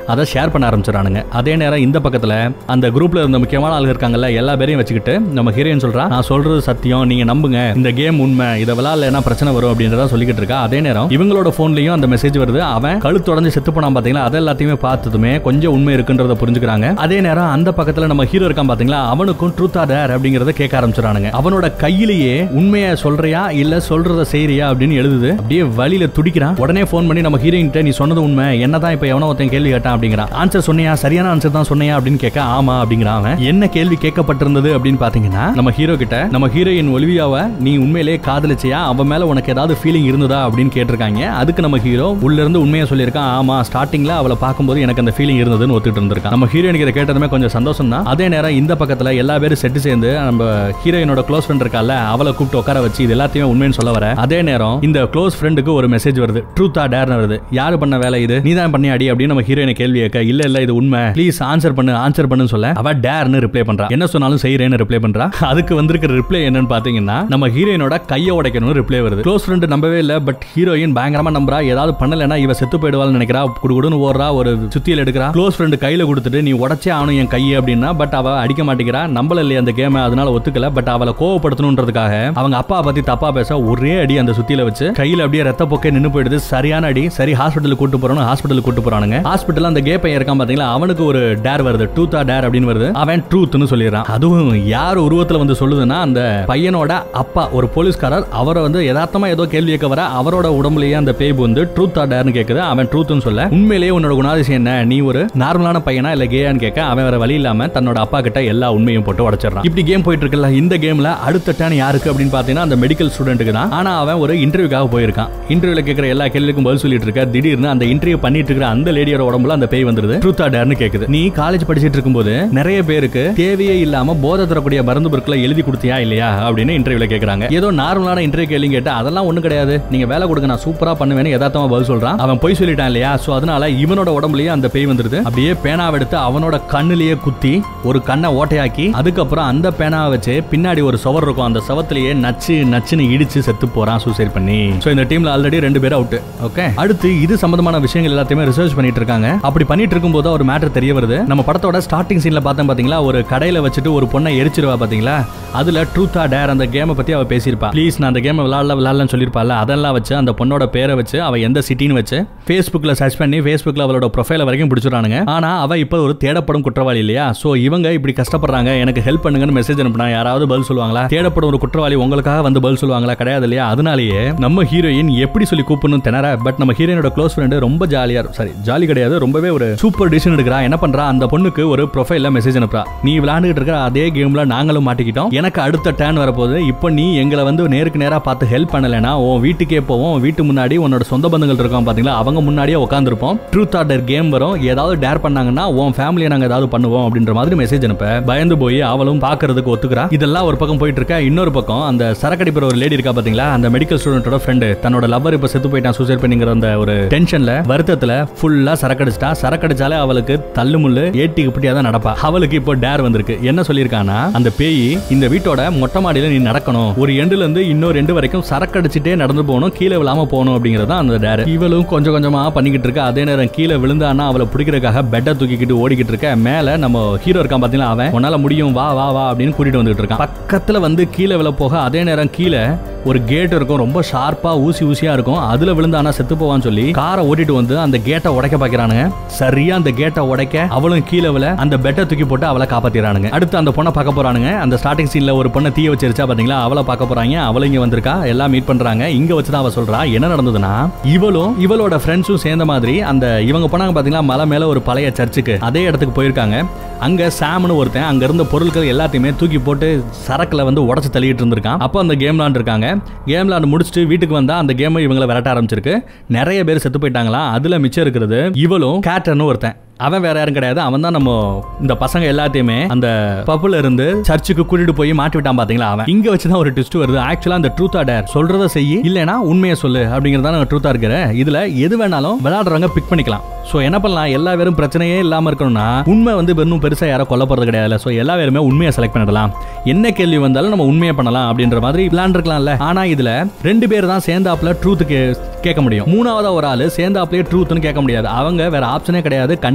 Speaker 1: அதை ஷேர் பண்ண ஆரம்பிச்சிடறானுங்க அதே நேரம் இந்த பக்கத்துல அந்த குரூப்ல இருந்த முக்கியமான ஆளுங்க இருக்காங்கல்ல எல்லா பேரையும் வச்சுக்கிட்டு நம்ம ஹீரோயின் சொல்றா நான் சொல்றது சத்தியம் நீங்க நம்புங்க இந்த கேம் உண்மை இதை விளாட்லனா பிரச்சனை வரும் அப்படின்றத சொல்லிக்கிட்டு இருக்கா அதே நேரம் இவங்களோட போன்லயும் அந்த மெசேஜ் வருது அவன் கழுத்துடஞ்சு செத்து போனான் பாத்தீங்களா அதை எல்லாத்தையுமே பார்த்ததுமே கொஞ்சம் உண்மை இருக்குன்றத புரிஞ்சுக்கிறாங்க அதே நேரம் அந்த பக்கத்துல நம்ம ஹீரோ இருக்கான் பாத்தீங்களா அவனுக்கும் ட்ரூத் ஆர் டேர் அப்படிங்கறத கேட்க ஆரம்பிச்சிடானுங்க அவனோட கையிலேயே உண்மையை சொல்றியா இல்ல சொல்றத செய்யறியா அப்படின்னு எழுதுது அப்படியே வழியில துடிக்கிறான் உடனே ஃபோன் பண்ணி நம்ம ஹீரோயின் நீ சொன்னது உண்மை என்னதான் இப்ப எவனோ ஒருத்தன் கேள்வி கேட்டான் அப்படிங்கிறான் ஆன்சர் சொன்னியா சரியான ஆன்சர் தான் சொன்னியா அப்படின்னு கேட்க ஆமா அப்படிங்கிறான் அவன் என்ன கேள்வி கேட்கப்பட்டிருந்தது அப்படின்னு பாத்தீங்கன்னா நம்ம ஹீரோ கிட்ட நம்ம ஹீரோயின் ஒலிவியாவை நீ உண்மையிலேயே காதலிச்சியா அவன் மேல உனக்கு ஏதாவது ஃபீலிங் இருந்ததா அப்படின்னு கேட்டிருக்காங்க அதுக்கு நம்ம ஹீரோ உள்ள இருந்து உண்மையை சொல்லியிருக்கான் ஆமா ஸ்டார்டிங்ல அவளை பார்க்கும்போது எனக்கு அந்த ஃபீலிங் இருந்ததுன்னு ஒத்துட்டு இருந்திருக்கான் நம்ம ஹீரோயினுக்கு இதை கேட்டதுமே கொஞ்சம் சந்தோஷம் தான் அதே நேரம் இந்த பக்கத்துல எல்லா பேரும் செட்டு சேர்ந்து நம்ம ஹீரோயினோட க்ளோஸ் ஃப்ரெண்ட் இருக்கால அவளை கூப்பிட்டு உட்கார வச்சு இது எல்லாத்தையுமே உண்மைன்னு சொல்ல வர அதே நேரம் இந்த க்ளோஸ் ஃப்ரெண்டுக்கு ஒரு மெசேஜ் வருது ட்ரூத்தா டேர்னு வருது யாரு பண்ண வேலை இது நீ தான் பண்ணியாடி அப்படின்னு நம்ம ஹீரோயினை கேள்வி கேட்க இல்ல இல்ல இது உண்மை ப்ளீஸ் ஆன்சர் பண்ணு ஆன்சர் பண்ணுன்னு சொல்ல அவ டேர்னு ரிப்ளை பண்றா என்ன சொன்னாலும் செய்யறேன்னு ரிப்ளை பண்றா அதுக்கு வந்திருக்கிற ரிப்ளை என்னன்னு பாத்தீங்கன்னா நம்ம ஹீரோயினோட கையை உடைக்கணும்னு ரிப்ளை வருது க்ளோஸ் ஃப்ரெண்ட் நம்பவே இல்ல பட் ஹீரோயின் பயங்கரமா நம்புறா ஏதாவது பண்ணலன்னா இவ செத்து போயிடுவாள்னு நினைக்கிறா குடுகுடுன்னு ஓடுறா ஒரு சுத்தியில் எடுக்கிறா க்ளோஸ் ஃப்ரெண்ட் கையில கொடுத்துட்டு நீ உடச்சே ஆகணும் என் கையை அப்படின்னா பட் அவ அடிக்க மாட்டேங்கிறா நம்பல இல்லையா அந்த கேமை அதனால ஒத்துக்கல பட் அவளை கோவப்படுத்தணுன்றதுக்காக அவங்க அப்பா பத்தி தப்பா பேச ஒரே அடி அந்த சுத்தியில வச்சு கையில அப்படியே ரத்த போக்கே நின்னு போயிடுது சரியான அடி சரி ஹாஸ்பிட்டலுக்கு கூட்டு போறோம் ஹாஸ்பிட்டலுக்கு கூட்டு போறானுங்க ஹாஸ்பிட்டல் அந்த கே பையன் இருக்கான் பாத்தீங்களா அவனுக்கு ஒரு டேர் வருது ட்ரூத்தா டேர் அப்படின்னு வருது அவன் ட்ரூத்னு சொல்லிடுறான் அதுவும் யார் உருவத்துல வந்து சொல்லுதுன்னா அந்த பையனோட அப்பா ஒரு போலீஸ்காரர் அவரை வந்து யதார்த்தமா ஏதோ கேள்வி கேட்க வர அவரோட உடம்புலயே அந்த பேய் வந்து ட்ரூத்தா டேர்னு கேக்குது அவன் ட்ரூத்னு சொல்ல உண்மையிலேயே உன்னோட குணாதிசயம் என்ன நீ ஒரு நார்மலான பையனா இல்ல கேயான்னு கேட்க அவன் வேற வழி இல்லாம தன்னோட அப்பா கிட்ட எல்லா உண்மையும் போட்டு உடச்சிடறான் இப்படி கேம் போயிட்டு இருக்குல்ல இந்த கேம்ல அடுத்த டேன் யாருக்கு அப்படின்னு பாத்தீங்கன்னா அந்த மெடிக்கல் ஸ்டூடெண்ட்டுக்கு தான் ஆனா அவன் ஒரு இன்டர்வியூக்காக போயிருக்கான் இன்டர்வியூல கேட்கிற எல்லா கேள்விக்கும் பதில் சொல்லிட்டு இருக்க திடீர்னு அந்த இன்டர்வியூ பண்ணிட்டு இருக்கிற அந்த லேடியோட உடம்புல அந்த பேய் வந்துருது ட்ரூத்தா டேர்னு கேக்குது நீ காலேஜ் படிச்சிட்டு இருக்கும்போது நிறைய பேருக்கு தேவையே இல்லாம போதை தரக்கூடிய மருந்து பொருட்களை எழுதி கொடுத்தியா இல்லையா அப்படின்னு இன்டர்வியூல கேக்குறாங்க ஏதோ நார்மலான இன்டர்வியூ கேள்வி கேட்டா அதெல்லாம் ஒண்ணு கிடையாது நீங்க வேலை கொடுங்க நான் சூப்பரா பண்ணுவேன்னு யதார்த்தமா பதில் சொல்றான் அவன் போய் சொல்லிட்டான் இல்லையா சோ அதனால இவனோட உடம்புலயே அந்த பேய் வந்துருது அப்படியே பேனாவை எடுத்து அவனோட கண்ணுலயே குத்தி ஒரு கண்ணை ஓட்டையாக்கி அதுக்கப்புறம் அந்த பேனாவை வச்சு பின்னாடி ஒரு சுவர் இருக்கும் அந்த சவத்திலேயே நச்சு நச்சுன்னு இடிச்சு செத்து போறான் சூசைட் பண்ணி சோ இந்த டீம்ல ஆல்ரெடி ரெண்டு பேரும் அவுட் ஓகே அடுத்து இது சம்பந்தமான விஷயங்கள் எல்லாத்தையுமே ரிசர்ச் பண்ணிட்டு இருக்காங்க அப்படி பண்ணிட்டு இருக்கும்போது ஒரு மேட்டர் தெரிய வருது நம்ம படத்தோட ஸ்டார்டிங் சீன்ல பார்த்தோம் பாத்தீங்களா ஒரு கடையில வச்சுட்டு ஒரு பொண்ணை எரிச்சிருவா பாத்தீங்களா அதுல ட்ரூத்தா டேர் அந்த கேமை பத்தி அவ பேசியிருப்பா ப்ளீஸ் நான் அந்த கேமை விளாட்ல விளாட்லன்னு சொல்லியிருப்பாள் அதெல்லாம் வச்சு அந்த பொண்ணோட பேரை வச்சு அவ எந்த சிட்டின்னு வச்சு ஃபேஸ்புக்ல சர்ச் பண்ணி ஃபேஸ்புக்ல அவளோட ப்ரொஃபைல வரைக்கும் பிடிச்சிடறானுங்க ஆனா அவ இப்போ ஒரு தேடப்படும் குற்றவாளி இல்லையா சோ இவங்க இப்படி கஷ்டப்படுறாங்க எனக்கு ஹெல்ப் பண்ணுங்கன்னு மெசேஜ் அனுப்புனா யாராவது பதில் சொல்லுவாங்களா தேடப்படும் ஒரு குற்றவாளி உங்களுக்காக வந்து பதில் சொல்லுவாங்களா கிடையாது இல்லையா அதனாலேயே நம்ம ஹீரோயின் எப்படி சொல்லி கூப்பிடணும் திணற பட் நம்ம ஹீரோயினோட க்ளோஸ் ஃப்ரெண்டு ரொம்ப ஜாலியா சாரி ஜாலி கிடையாது ரொம்பவே ஒரு சூப்பர் டிசிஷன் எடுக்கிறா என்ன பண்றா அந்த பொண்ணுக்கு ஒரு ப்ரொஃபைல்ல மெசேஜ் அனுப்புறா நீ விளையாண்டுட்டு இருக்கிற அதே கேம்ல நாங்களும் மாட்டிக்கிட்டோம் எனக்கு அடுத்த டேர்ன் வரப்போகுது இப்போ நீ எங்களை வந்து நேருக்கு நேரா பார்த்து ஹெல்ப் பண்ணலைன்னா உன் வீட்டுக்கே போவோம் உன் வீட்டு முன்னாடி உன்னோட சொந்த பந்தங்கள் இருக்கான் பாத்தீங்களா அவங்க முன்னாடியே உட்காந்துருப்போம் ட்ரூத் ஆர்டர் கேம் வரும் ஏதாவது டேர் பண்ணாங்கன்னா உன் ஃபேமிலியை நாங்க ஏதாவது பண்ணுவோம் அப்படின்ற மாதிரி மெசேஜ் அனுப்ப பயந்து போய் அவளும் பாக்குறதுக்கு ஒத்துக்கிறா இதெல்லாம் ஒரு பக்கம் போயிட்டு இருக்கா இன்னொரு பக்கம் அந்த சரக்கடிப்புற ஒரு லேடி இருக்கா பாத்தீங்களா அந்த மெடிக்கல் ஸ்டூடெண்டோட ஃப்ரெண்டு தன்னோட லவ்வர் இப்ப செத்து போயிட்டான் சூசைட் பண்ணிங்கிற அந்த ஒரு டென்ஷன்ல வருத்தத்துல ஃபுல்லா சரக்கடிச்சிட்டா சரக்கடிச்சாலே அவளுக்கு தள்ளுமுள்ளு ஏட்டி இப்படியா தான் நடப்பா அவளுக்கு இப்போ டேர் வந்திருக்கு என்ன சொல்லியிருக்கானா அந்த பேய் இந்த வீட்டோட மொட்டை மாடியில நீ நடக்கணும் ஒரு எண்டுல இருந்து இன்னொரு எண்டு வரைக்கும் சரக்கடிச்சிட்டே நடந்து போகணும் கீழே விழாம போகணும் அப்படிங்கறத அந்த டேர் இவளும் கொஞ்சம் கொஞ்சமா பண்ணிக்கிட்டு இருக்கா அதே நேரம் கீழே விழுந்தானா அவளை பிடிக்கிறதுக்காக பெட்டை தூக்கிக்கிட்டு ஓடிக்கிட்டு இருக்க மேல நம்ம ஹீரோ இருக்கான் பாத்தீங்களா அவன் உன்னால முடியும் வா வா வா அப்படின்னு கூட்டிட்டு வந்துட்டு இருக்கான் பக்கத்துல வந்து கீழே விழ போக அதே நேரம் கீழே ஒரு கேட் இருக்கும் ரொம்ப ஷார்ப்பா ஊசி ஊசியா இருக்கும் அதுல விழுந்தானா செத்து போவான்னு சொல்லி காரை ஓட்டிட்டு வந்து அந்த கேட்டை உடைக்க பாக்குறானுங்க சரியா அந்த கேட்டை உடைக்க அவளும் கீழே விழ அந்த பெட்டை தூக்கி போட்டு அவளை காப்பாத்திடுறானுங்க அடுத்து அந்த பொண்ணை பார்க்க போறானுங்க அந்த ஸ்டார்டிங் சீன்ல ஒரு பொண்ணை தீய வச்சிருச்சா பாத்தீங்களா அவளை பார்க்க போறாங்க அவளும் இங்க வந்திருக்கா எல்லாம் மீட் பண்றாங்க இங்க வச்சுதான் அவ சொல்றா என்ன நடந்ததுன்னா இவளும் இவளோட ஃப்ரெண்ட்ஸும் சேர்ந்த மாதிரி அந்த இவங்க போனாங்க பாத்தீங்களா மலை மேல ஒரு பழைய சர்ச்சுக்கு அதே இடத்துக்கு போயிருக்காங்க அங்க சாம்னு ஒருத்தன் அங்க இருந்த பொருட்கள் எல்லாத்தையுமே தூக்கி போட்டு சரக்குல வந்து உடச்சு தள்ளிட்டு இருந்திருக்கான் அப்போ அந்த கேம் விளாண்டு இருக்காங்க கேம் விளாண்டு முடிச்சுட்டு வீட்டுக்கு வந்தா அந்த கேமை இவங்களை விரட்ட ஆரம்பிச்சிருக்கு நிறைய பேர் செத்து போயிட்டாங்களா அதுல மிச்சம் இருக்கிறது இவளும் கேட்டர்னு ஒருத்தன் அவன் வேற யாரும் கிடையாது அவன் தான் நம்ம இந்த பசங்க எல்லாத்தையுமே அந்த பப்புல இருந்து சர்ச்சுக்கு கூட்டிட்டு போய் மாட்டி விட்டான் பாத்தீங்களா அவன் இங்க வச்சுதான் ஒரு ட்விஸ்ட் வருது ஆக்சுவலா அந்த ட்ரூத் ஆடர் சொல்றத செய்யி இல்லனா உண்மையை சொல்லு அப்படிங்கறத ட்ரூத்தா இருக்கிற இதுல எது வேணாலும் விளையாடுறவங்க பிக் பண்ணிக்கலாம் சோ என்ன பண்ணலாம் எல்லா பேரும் பிரச்சனையே இல்லாம இருக்கணும்னா உண்மை வந்து வெறும் பெருசா யாரும் கொல்ல போறது கிடையாது சோ எல்லா பேருமே உண்மையை செலக்ட் பண்ணிடலாம் என்ன கேள்வி வந்தாலும் நம்ம உண்மையை பண்ணலாம் அப்படின்ற மாதிரி விளையாண்டுருக்கலாம்ல ஆனா இதுல ரெண்டு பேர் தான் சேர்ந்தாப்புல ட்ரூத்துக்கு கேட்க முடியும் மூணாவதா ஒரு ஆளு சேர்ந்தாப்புலயே ட்ரூத்னு கேட்க முடியாது அவங்க வேற ஆப்ஷனே கிடையாது கண்டிப்பா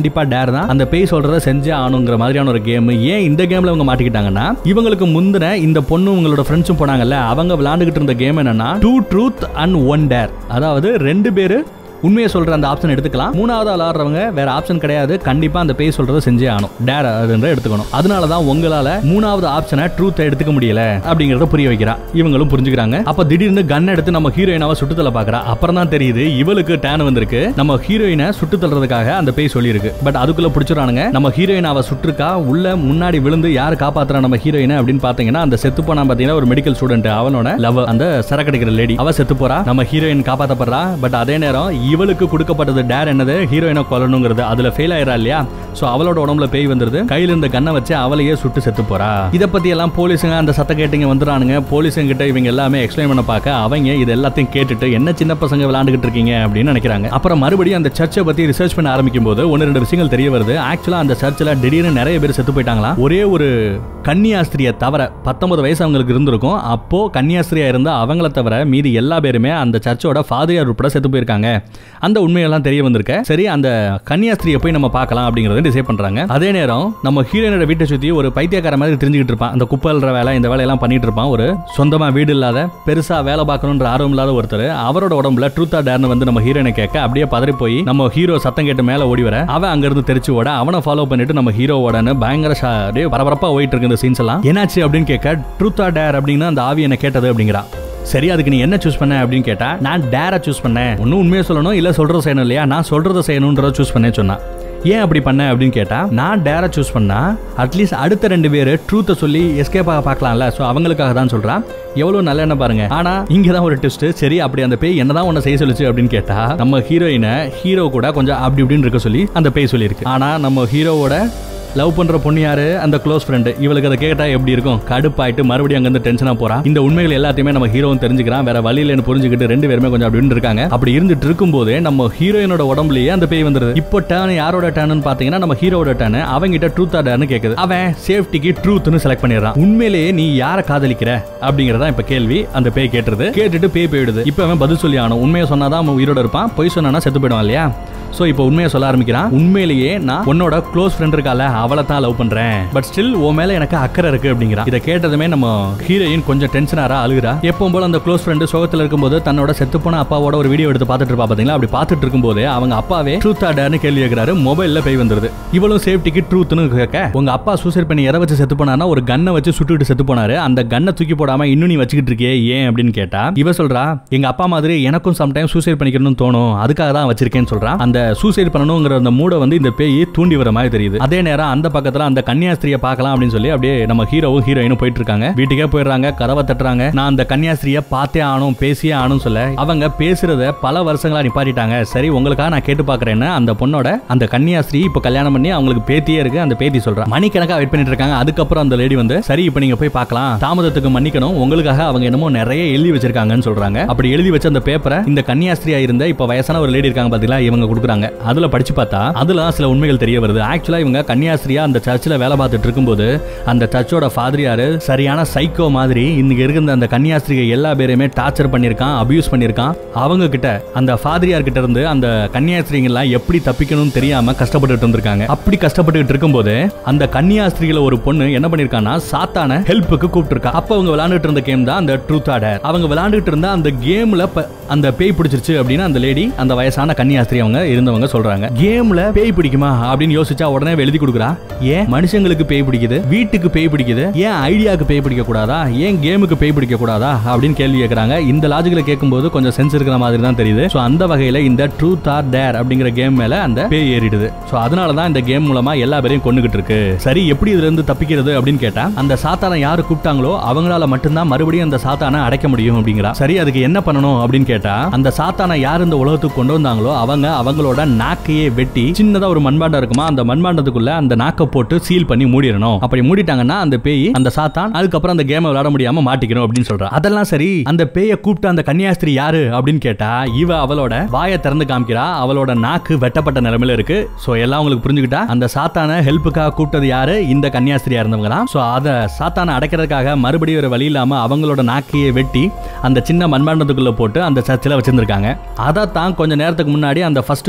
Speaker 1: கண்டிப்பா டேர் தான் அந்த பேய் சொல்றத செஞ்சே ஆகணுங்கிற மாதிரியான ஒரு கேம் ஏன் இந்த கேம்ல இவங்க மாட்டிக்கிட்டாங்கன்னா இவங்களுக்கு முந்தின இந்த பொண்ணு உங்களோட ஃப்ரெண்ட்ஸும் போனாங்கல்ல அவங்க விளையாண்டுகிட்டு இருந்த கேம் என்னன்னா two truth and one dare அதாவது ரெண்டு பேரு உண்மையை சொல்ற அந்த ஆப்ஷன் எடுத்துக்கலாம் மூணாவது விளாடுறவங்க வேற ஆப்ஷன் கிடையாது கண்டிப்பா அந்த பேய் சொல்றதை செஞ்சே ஆகணும் டேர் அதுன்ற எடுத்துக்கணும் அதனால தான் உங்களால மூணாவது ஆப்ஷனை ட்ரூத்தை எடுத்துக்க முடியல அப்படிங்கறத புரிய வைக்கிறா இவங்களும் புரிஞ்சுக்கிறாங்க அப்ப திடீர்னு கன் எடுத்து நம்ம ஹீரோயினாவை சுட்டுத்தல பாக்குறா அப்புறம் தான் தெரியுது இவளுக்கு டேன் வந்திருக்கு நம்ம ஹீரோயினை சுட்டு தள்ளுறதுக்காக அந்த பேய் சொல்லியிருக்கு பட் அதுக்குள்ள பிடிச்சிடறானுங்க நம்ம ஹீரோயின் அவ சுட்டுருக்கா உள்ள முன்னாடி விழுந்து யார் காப்பாத்துறா நம்ம ஹீரோயினை அப்படின்னு பாத்தீங்கன்னா அந்த செத்து போனா பாத்தீங்கன்னா ஒரு மெடிக்கல் ஸ்டூடெண்ட் அவனோட லவ் அந்த சரக்கடிக்கிற லேடி அவ செத்து போறா நம்ம ஹீரோயின் காப்பாத்தப்படுறா பட் அதே நேரம் இவளுக்கு கொடுக்கப்பட்டது டேர் என்னது ஹீரோயினை கொல்லணுங்கிறது அதுல ஃபெயில் ஆயிரா இல்லையா சோ அவளோட உடம்புல பேய் வந்துருது கையில இருந்த கண்ணை வச்சு அவளையே சுட்டு செத்து போறா இத பத்தி எல்லாம் போலீஸுங்க அந்த சத்த கேட்டிங்க வந்துறானுங்க போலீஸுங்க கிட்ட இவங்க எல்லாமே எக்ஸ்பிளைன் பண்ண பார்க்க அவங்க இது எல்லாத்தையும் கேட்டுட்டு என்ன சின்ன பசங்க விளையாண்டுகிட்டு இருக்கீங்க அப்படின்னு நினைக்கிறாங்க அப்புறம் மறுபடியும் அந்த சர்ச்சை பத்தி ரிசர்ச் பண்ண ஆரம்பிக்கும் போது ஒன்னு ரெண்டு விஷயங்கள் தெரிய வருது ஆக்சுவலா அந்த சர்ச்சில் திடீர்னு நிறைய பேர் செத்து போயிட்டாங்களா ஒரே ஒரு கன்னியாஸ்திரியை தவிர பத்தொன்பது வயசு அவங்களுக்கு இருந்திருக்கும் அப்போ கன்னியாஸ்திரியா இருந்தா அவங்கள தவிர மீதி எல்லா பேருமே அந்த சர்ச்சோட ஃபாதரியார் உட்பட செத்து போயிருக்காங்க அந்த உண்மையெல்லாம் தெரிய வந்திருக்க சரி அந்த கன்னியாஸ்திரியை போய் நம்ம பார்க்கலாம் அப்படிங்கறத டிசைட் பண்றாங்க அதே நேரம் நம்ம ஹீரோனோட வீட்டை சுத்தி ஒரு பைத்தியக்கார மாதிரி தெரிஞ்சுக்கிட்டு இருப்பான் அந்த குப்பல்ற வேலை இந்த வேலையெல்லாம் பண்ணிட்டு இருப்பான் ஒரு சொந்தமா வீடு இல்லாத பெருசா வேலை பார்க்கணுன்ற ஆர்வம் இல்லாத ஒருத்தர் அவரோட உடம்புல ட்ரூத்தா டேர்னு வந்து நம்ம ஹீரோனை கேட்க அப்படியே பதறி போய் நம்ம ஹீரோ சத்தம் கேட்டு மேல ஓடி வர அவன் அங்க இருந்து தெரிச்சு ஓட அவனை ஃபாலோ பண்ணிட்டு நம்ம ஹீரோவோடன்னு பயங்கர ஷா- அப்படியே பரபரப்பா போயிட்டு இருக்கு இந்த சீன்ஸ் எல்லாம் என்னாச்சு அப்படின்னு கேட்க ட்ரூத்தா டேர் அப்படின்னு அந்த ஆவி என்ன கேட்டது அப்படிங்கிறா சரி அதுக்கு நீ என்ன சூஸ் பண்ண அப்படின்னு கேட்டா நான் டேரை சூஸ் பண்ணேன் ஒன்னும் உண்மையை சொல்லணும் இல்ல சொல்றத செய்யணும் இல்லையா நான் சொல்றத செய்யணும்ன்றத சூஸ் பண்ணேன் சொன்னா ஏன் அப்படி பண்ண அப்படின்னு கேட்டா நான் டேரை சூஸ் பண்ணா அட்லீஸ்ட் அடுத்த ரெண்டு பேர் ட்ரூத்தை சொல்லி எஸ்கேப் ஆக பார்க்கலாம்ல ஸோ அவங்களுக்காக தான் சொல்றான் எவ்வளவு நல்ல என்ன பாருங்க ஆனா இங்க தான் ஒரு ட்விஸ்ட் சரி அப்படி அந்த பேய் என்னதான் உன்னை செய்ய சொல்லுச்சு அப்படின்னு கேட்டா நம்ம ஹீரோயினை ஹீரோ கூட கொஞ்சம் அப்படி இப்படின்னு இருக்க சொல்லி அந்த பேய் சொல்லியிருக்கு ஆனா நம்ம ஹீரோவோட லவ் பண்ற பொண்ணு யாரு அந்த க்ளோஸ் ஃப்ரெண்டு இவளுக்கு அதை கேட்டா எப்படி இருக்கும் கடுப்பாயிட்டு மறுபடியும் அங்க இருந்து டென்ஷனா போறா இந்த உண்மைகள் எல்லாத்தையுமே நம்ம ஹீரோவும் தெரிஞ்சுக்கிறான் வேற வழியிலன்னு புரிஞ்சுக்கிட்டு ரெண்டு பேருமே கொஞ்சம் அப்படின்னு இருக்காங்க அப்படி இருந்துட்டு இருக்கும்போதே நம்ம ஹீரோயினோட உடம்புலயே அந்த பேய் வந்துருது இப்போ டேர்ன் யாரோட டேர்னு பாத்தீங்கன்னா நம்ம ஹீரோட டேர்ன் அவங்கிட்ட ட்ரூத்தா டேர்னு கேக்குது அவன் சேஃப்டிக்கு ட்ரூத்னு செலக்ட் பண்ணிடுறான் உண்மையிலேயே நீ யாரை காதலிக்கிற அப்படிங்கறதா இப்ப கேள்வி அந்த பேய் கேட்டுருது கேட்டுட்டு பேய் போயிடுது இப்போ அவன் பதில் சொல்லி ஆகணும் உண்மையை சொன்னாதான் அவன் உயிரோட இருப்பான் பொய் சொன்னா செத்து போயிடுவான் இல்லையா சோ இப்போ உண்மையை சொல்ல ஆரம்பிக்கிறான் உண்மையிலேயே நான் உன்னோட க்ளோஸ் ஃப்ரெண்ட் இருக்கால அவளை தான் லவ் பண்றேன் பட் ஸ்டில் உன் மேல எனக்கு அக்கறை இருக்கு அப்படிங்கிறான் இதை கேட்டதுமே நம்ம ஹீரோயின் கொஞ்சம் டென்ஷனாரா அழுகுறா எப்பவும் போல அந்த க்ளோஸ் ஃப்ரெண்டு சோகத்துல இருக்கும்போது தன்னோட செத்து போன அப்பாவோட ஒரு வீடியோ எடுத்து பார்த்துட்டு இருப்பா பாத்தீங்களா அப்படி பார்த்துட்டு இருக்கும்போது அவங்க அப்பாவே ட்ரூத் ஆடான்னு கேள்வி கேட்கிறாரு மொபைல்ல போய் வந்துருது இவளும் சேஃப்டிக்கு ட்ரூத்னு கேட்க உங்க அப்பா சூசைட் பண்ணி எதை வச்சு செத்து போனானா ஒரு கன்னை வச்சு சுட்டுட்டு செத்து போனாரு அந்த கன்னை தூக்கி போடாம இன்னும் நீ வச்சுக்கிட்டு இருக்கியே ஏன் அப்படின்னு கேட்டா இவ சொல்றா எங்க அப்பா மாதிரி எனக்கும் சம்டைம் சூசைட் பண்ணிக்கணும்னு தோணும் அதுக்காக தான் வச்சிருக்கேன்னு சொல்றான் அந்த சூசைட் பண்ணணுங்கிற அந்த மூடை வந்து இந்த பேய் தூண்டி வர மாதிரி தெரியுது அதே நேரம் அந்த பக்கத்துல அந்த கன்னியாஸ்திரியை பார்க்கலாம் அப்படின்னு சொல்லி அப்படியே நம்ம ஹீரோவும் ஹீரோயினும் போயிட்டு இருக்காங்க வீட்டுக்கே போயிடுறாங்க கதவை தட்டுறாங்க நான் அந்த கன்னியாஸ்திரியை பார்த்தே ஆனும் பேசியே ஆனும் சொல்ல அவங்க பேசுறத பல வருஷங்களா நிப்பாட்டிட்டாங்க சரி உங்களுக்காக நான் கேட்டு பாக்குறேன்னு அந்த பொண்ணோட அந்த கன்னியாஸ்திரி இப்ப கல்யாணம் பண்ணி அவங்களுக்கு பேத்தியே இருக்கு அந்த பேத்தி சொல்றா மணிக்கணக்கா வெயிட் பண்ணிட்டு இருக்காங்க அதுக்கப்புறம் அந்த லேடி வந்து சரி இப்ப நீங்க போய் பார்க்கலாம் தாமதத்துக்கு மன்னிக்கணும் உங்களுக்காக அவங்க என்னமோ நிறைய எழுதி வச்சிருக்காங்கன்னு சொல்றாங்க அப்படி எழுதி வச்ச அந்த பேப்பரை இந்த கன்னியாஸ்திரியா இருந்த இப்ப வயசான ஒரு லேடி இருக்காங்க பாத்தீங்களா இவங்க கொடுக்குறாங்க அதுல படிச்சு பார்த்தா அதுல தான் சில உண்மைகள் தெரிய வருது ஆக்சுவலா இவங்க கன்னியாஸ்திரியா அந்த சர்ச்சில் வேலை பார்த்துட்டு இருக்கும்போது அந்த சர்ச்சோட ஃபாதரியாரு சரியான சைக்கோ மாதிரி இன்னைக்கு இருக்கிற அந்த கன்னியாஸ்திரியை எல்லா பேரையுமே டார்ச்சர் பண்ணியிருக்கான் அபியூஸ் பண்ணியிருக்கான் அவங்க கிட்ட அந்த ஃபாதரியார் கிட்ட இருந்து அந்த கன்னியாஸ்திரிங்க எல்லாம் எப்படி தப்பிக்கணும்னு தெரியாம கஷ்டப்பட்டுட்டு இருந்திருக்காங்க அப்படி கஷ்டப்பட்டுட்டு இருக்கும்போது அந்த கன்னியாஸ்திரியில ஒரு பொண்ணு என்ன பண்ணிருக்கான்னா சாத்தான ஹெல்ப்புக்கு கூப்பிட்டுருக்கா அப்ப அவங்க விளையாண்டுட்டு இருந்த கேம் தான் அந்த ட்ரூத் ஆடர் அவங்க விளையாண்டுட்டு இருந்த அந்த கேம்ல அந்த பேய் பிடிச்சிருச்சு அப்படின்னு அந்த லேடி அந்த வயசான கன்னியாஸ்திரி அவங்க இருந்தவங்க சொல்றாங்க கேம்ல பேய் பிடிக்குமா அப்படின்னு யோசிச்சா உடனே அவ எழுதி கொடுக்குறா ஏன் மனுஷங்களுக்கு பேய் பிடிக்குது வீட்டுக்கு பேய் பிடிக்குது ஏன் ஐடியாக்கு பேய் பிடிக்க கூடாதா ஏன் கேமுக்கு பேய் பிடிக்க கூடாதா அப்படின்னு கேள்வி கேட்கறாங்க இந்த லாஜிக்கல கேட்கும்போது கொஞ்சம் சென்ஸ் இருக்கிற மாதிரி தான் தெரியுது சோ அந்த வகையில இந்த ட்ரூத் ஆர் டேர் அப்படிங்கிற கேம் மேல அந்த பேய் ஏறிடுது சோ அதனால தான் இந்த கேம் மூலமா எல்லா பேரையும் கொண்டுகிட்டு இருக்கு சரி எப்படி இதுல இருந்து தப்பிக்கிறது அப்படின்னு கேட்டா அந்த சாத்தானை யாரு கூப்பிட்டாங்களோ அவங்களால மட்டும்தான் மறுபடியும் அந்த சாத்தானை அடைக்க முடியும் அப்படிங்கிறா சரி அதுக்கு என்ன பண்ணணும் அப்படின்னு கேட்டா அந்த சாத்தானை யார் இந்த உலகத்துக்கு கொண்டு வந்தாங்களோ அவங்க அவங்களோட நாக்கையே வெட்டி சின்னதா ஒரு மண்பாண்டம் இருக்குமா அந்த மண்பாண்டத்துக்குள்ள அந்த நாக்கை போட்டு சீல் பண்ணி மூடிடணும் அப்படி மூடிட்டாங்கன்னா அந்த பேய் அந்த சாத்தான் அதுக்கப்புறம் அந்த கேமை விளையாட முடியாம மாட்டிக்கணும் அப்படின்னு சொல்றா அதெல்லாம் சரி அந்த பேயை கூப்பிட்ட அந்த கன்னியாஸ்திரி யாரு அப்படின்னு கேட்டா இவ அவளோட வாயை திறந்து காமிக்கிறா அவளோட நாக்கு வெட்டப்பட்ட நிலைமையில இருக்கு சோ எல்லாம் உங்களுக்கு புரிஞ்சுக்கிட்டா அந்த சாத்தான ஹெல்ப்புக்காக கூப்பிட்டது யாரு இந்த கன்னியாஸ்திரியா இருந்தவங்க தான் சோ அத சாத்தானை அடைக்கிறதுக்காக மறுபடியும் ஒரு வழி இல்லாம அவங்களோட நாக்கையை வெட்டி அந்த சின்ன மண்பாண்டத்துக்குள்ள போட்டு அந்த சர்ச்சில் வச்சிருந்திருக்காங்க அதை தான் கொஞ்ச நேரத்துக்கு முன்னாடி அந்த ஃபர்ஸ்ட்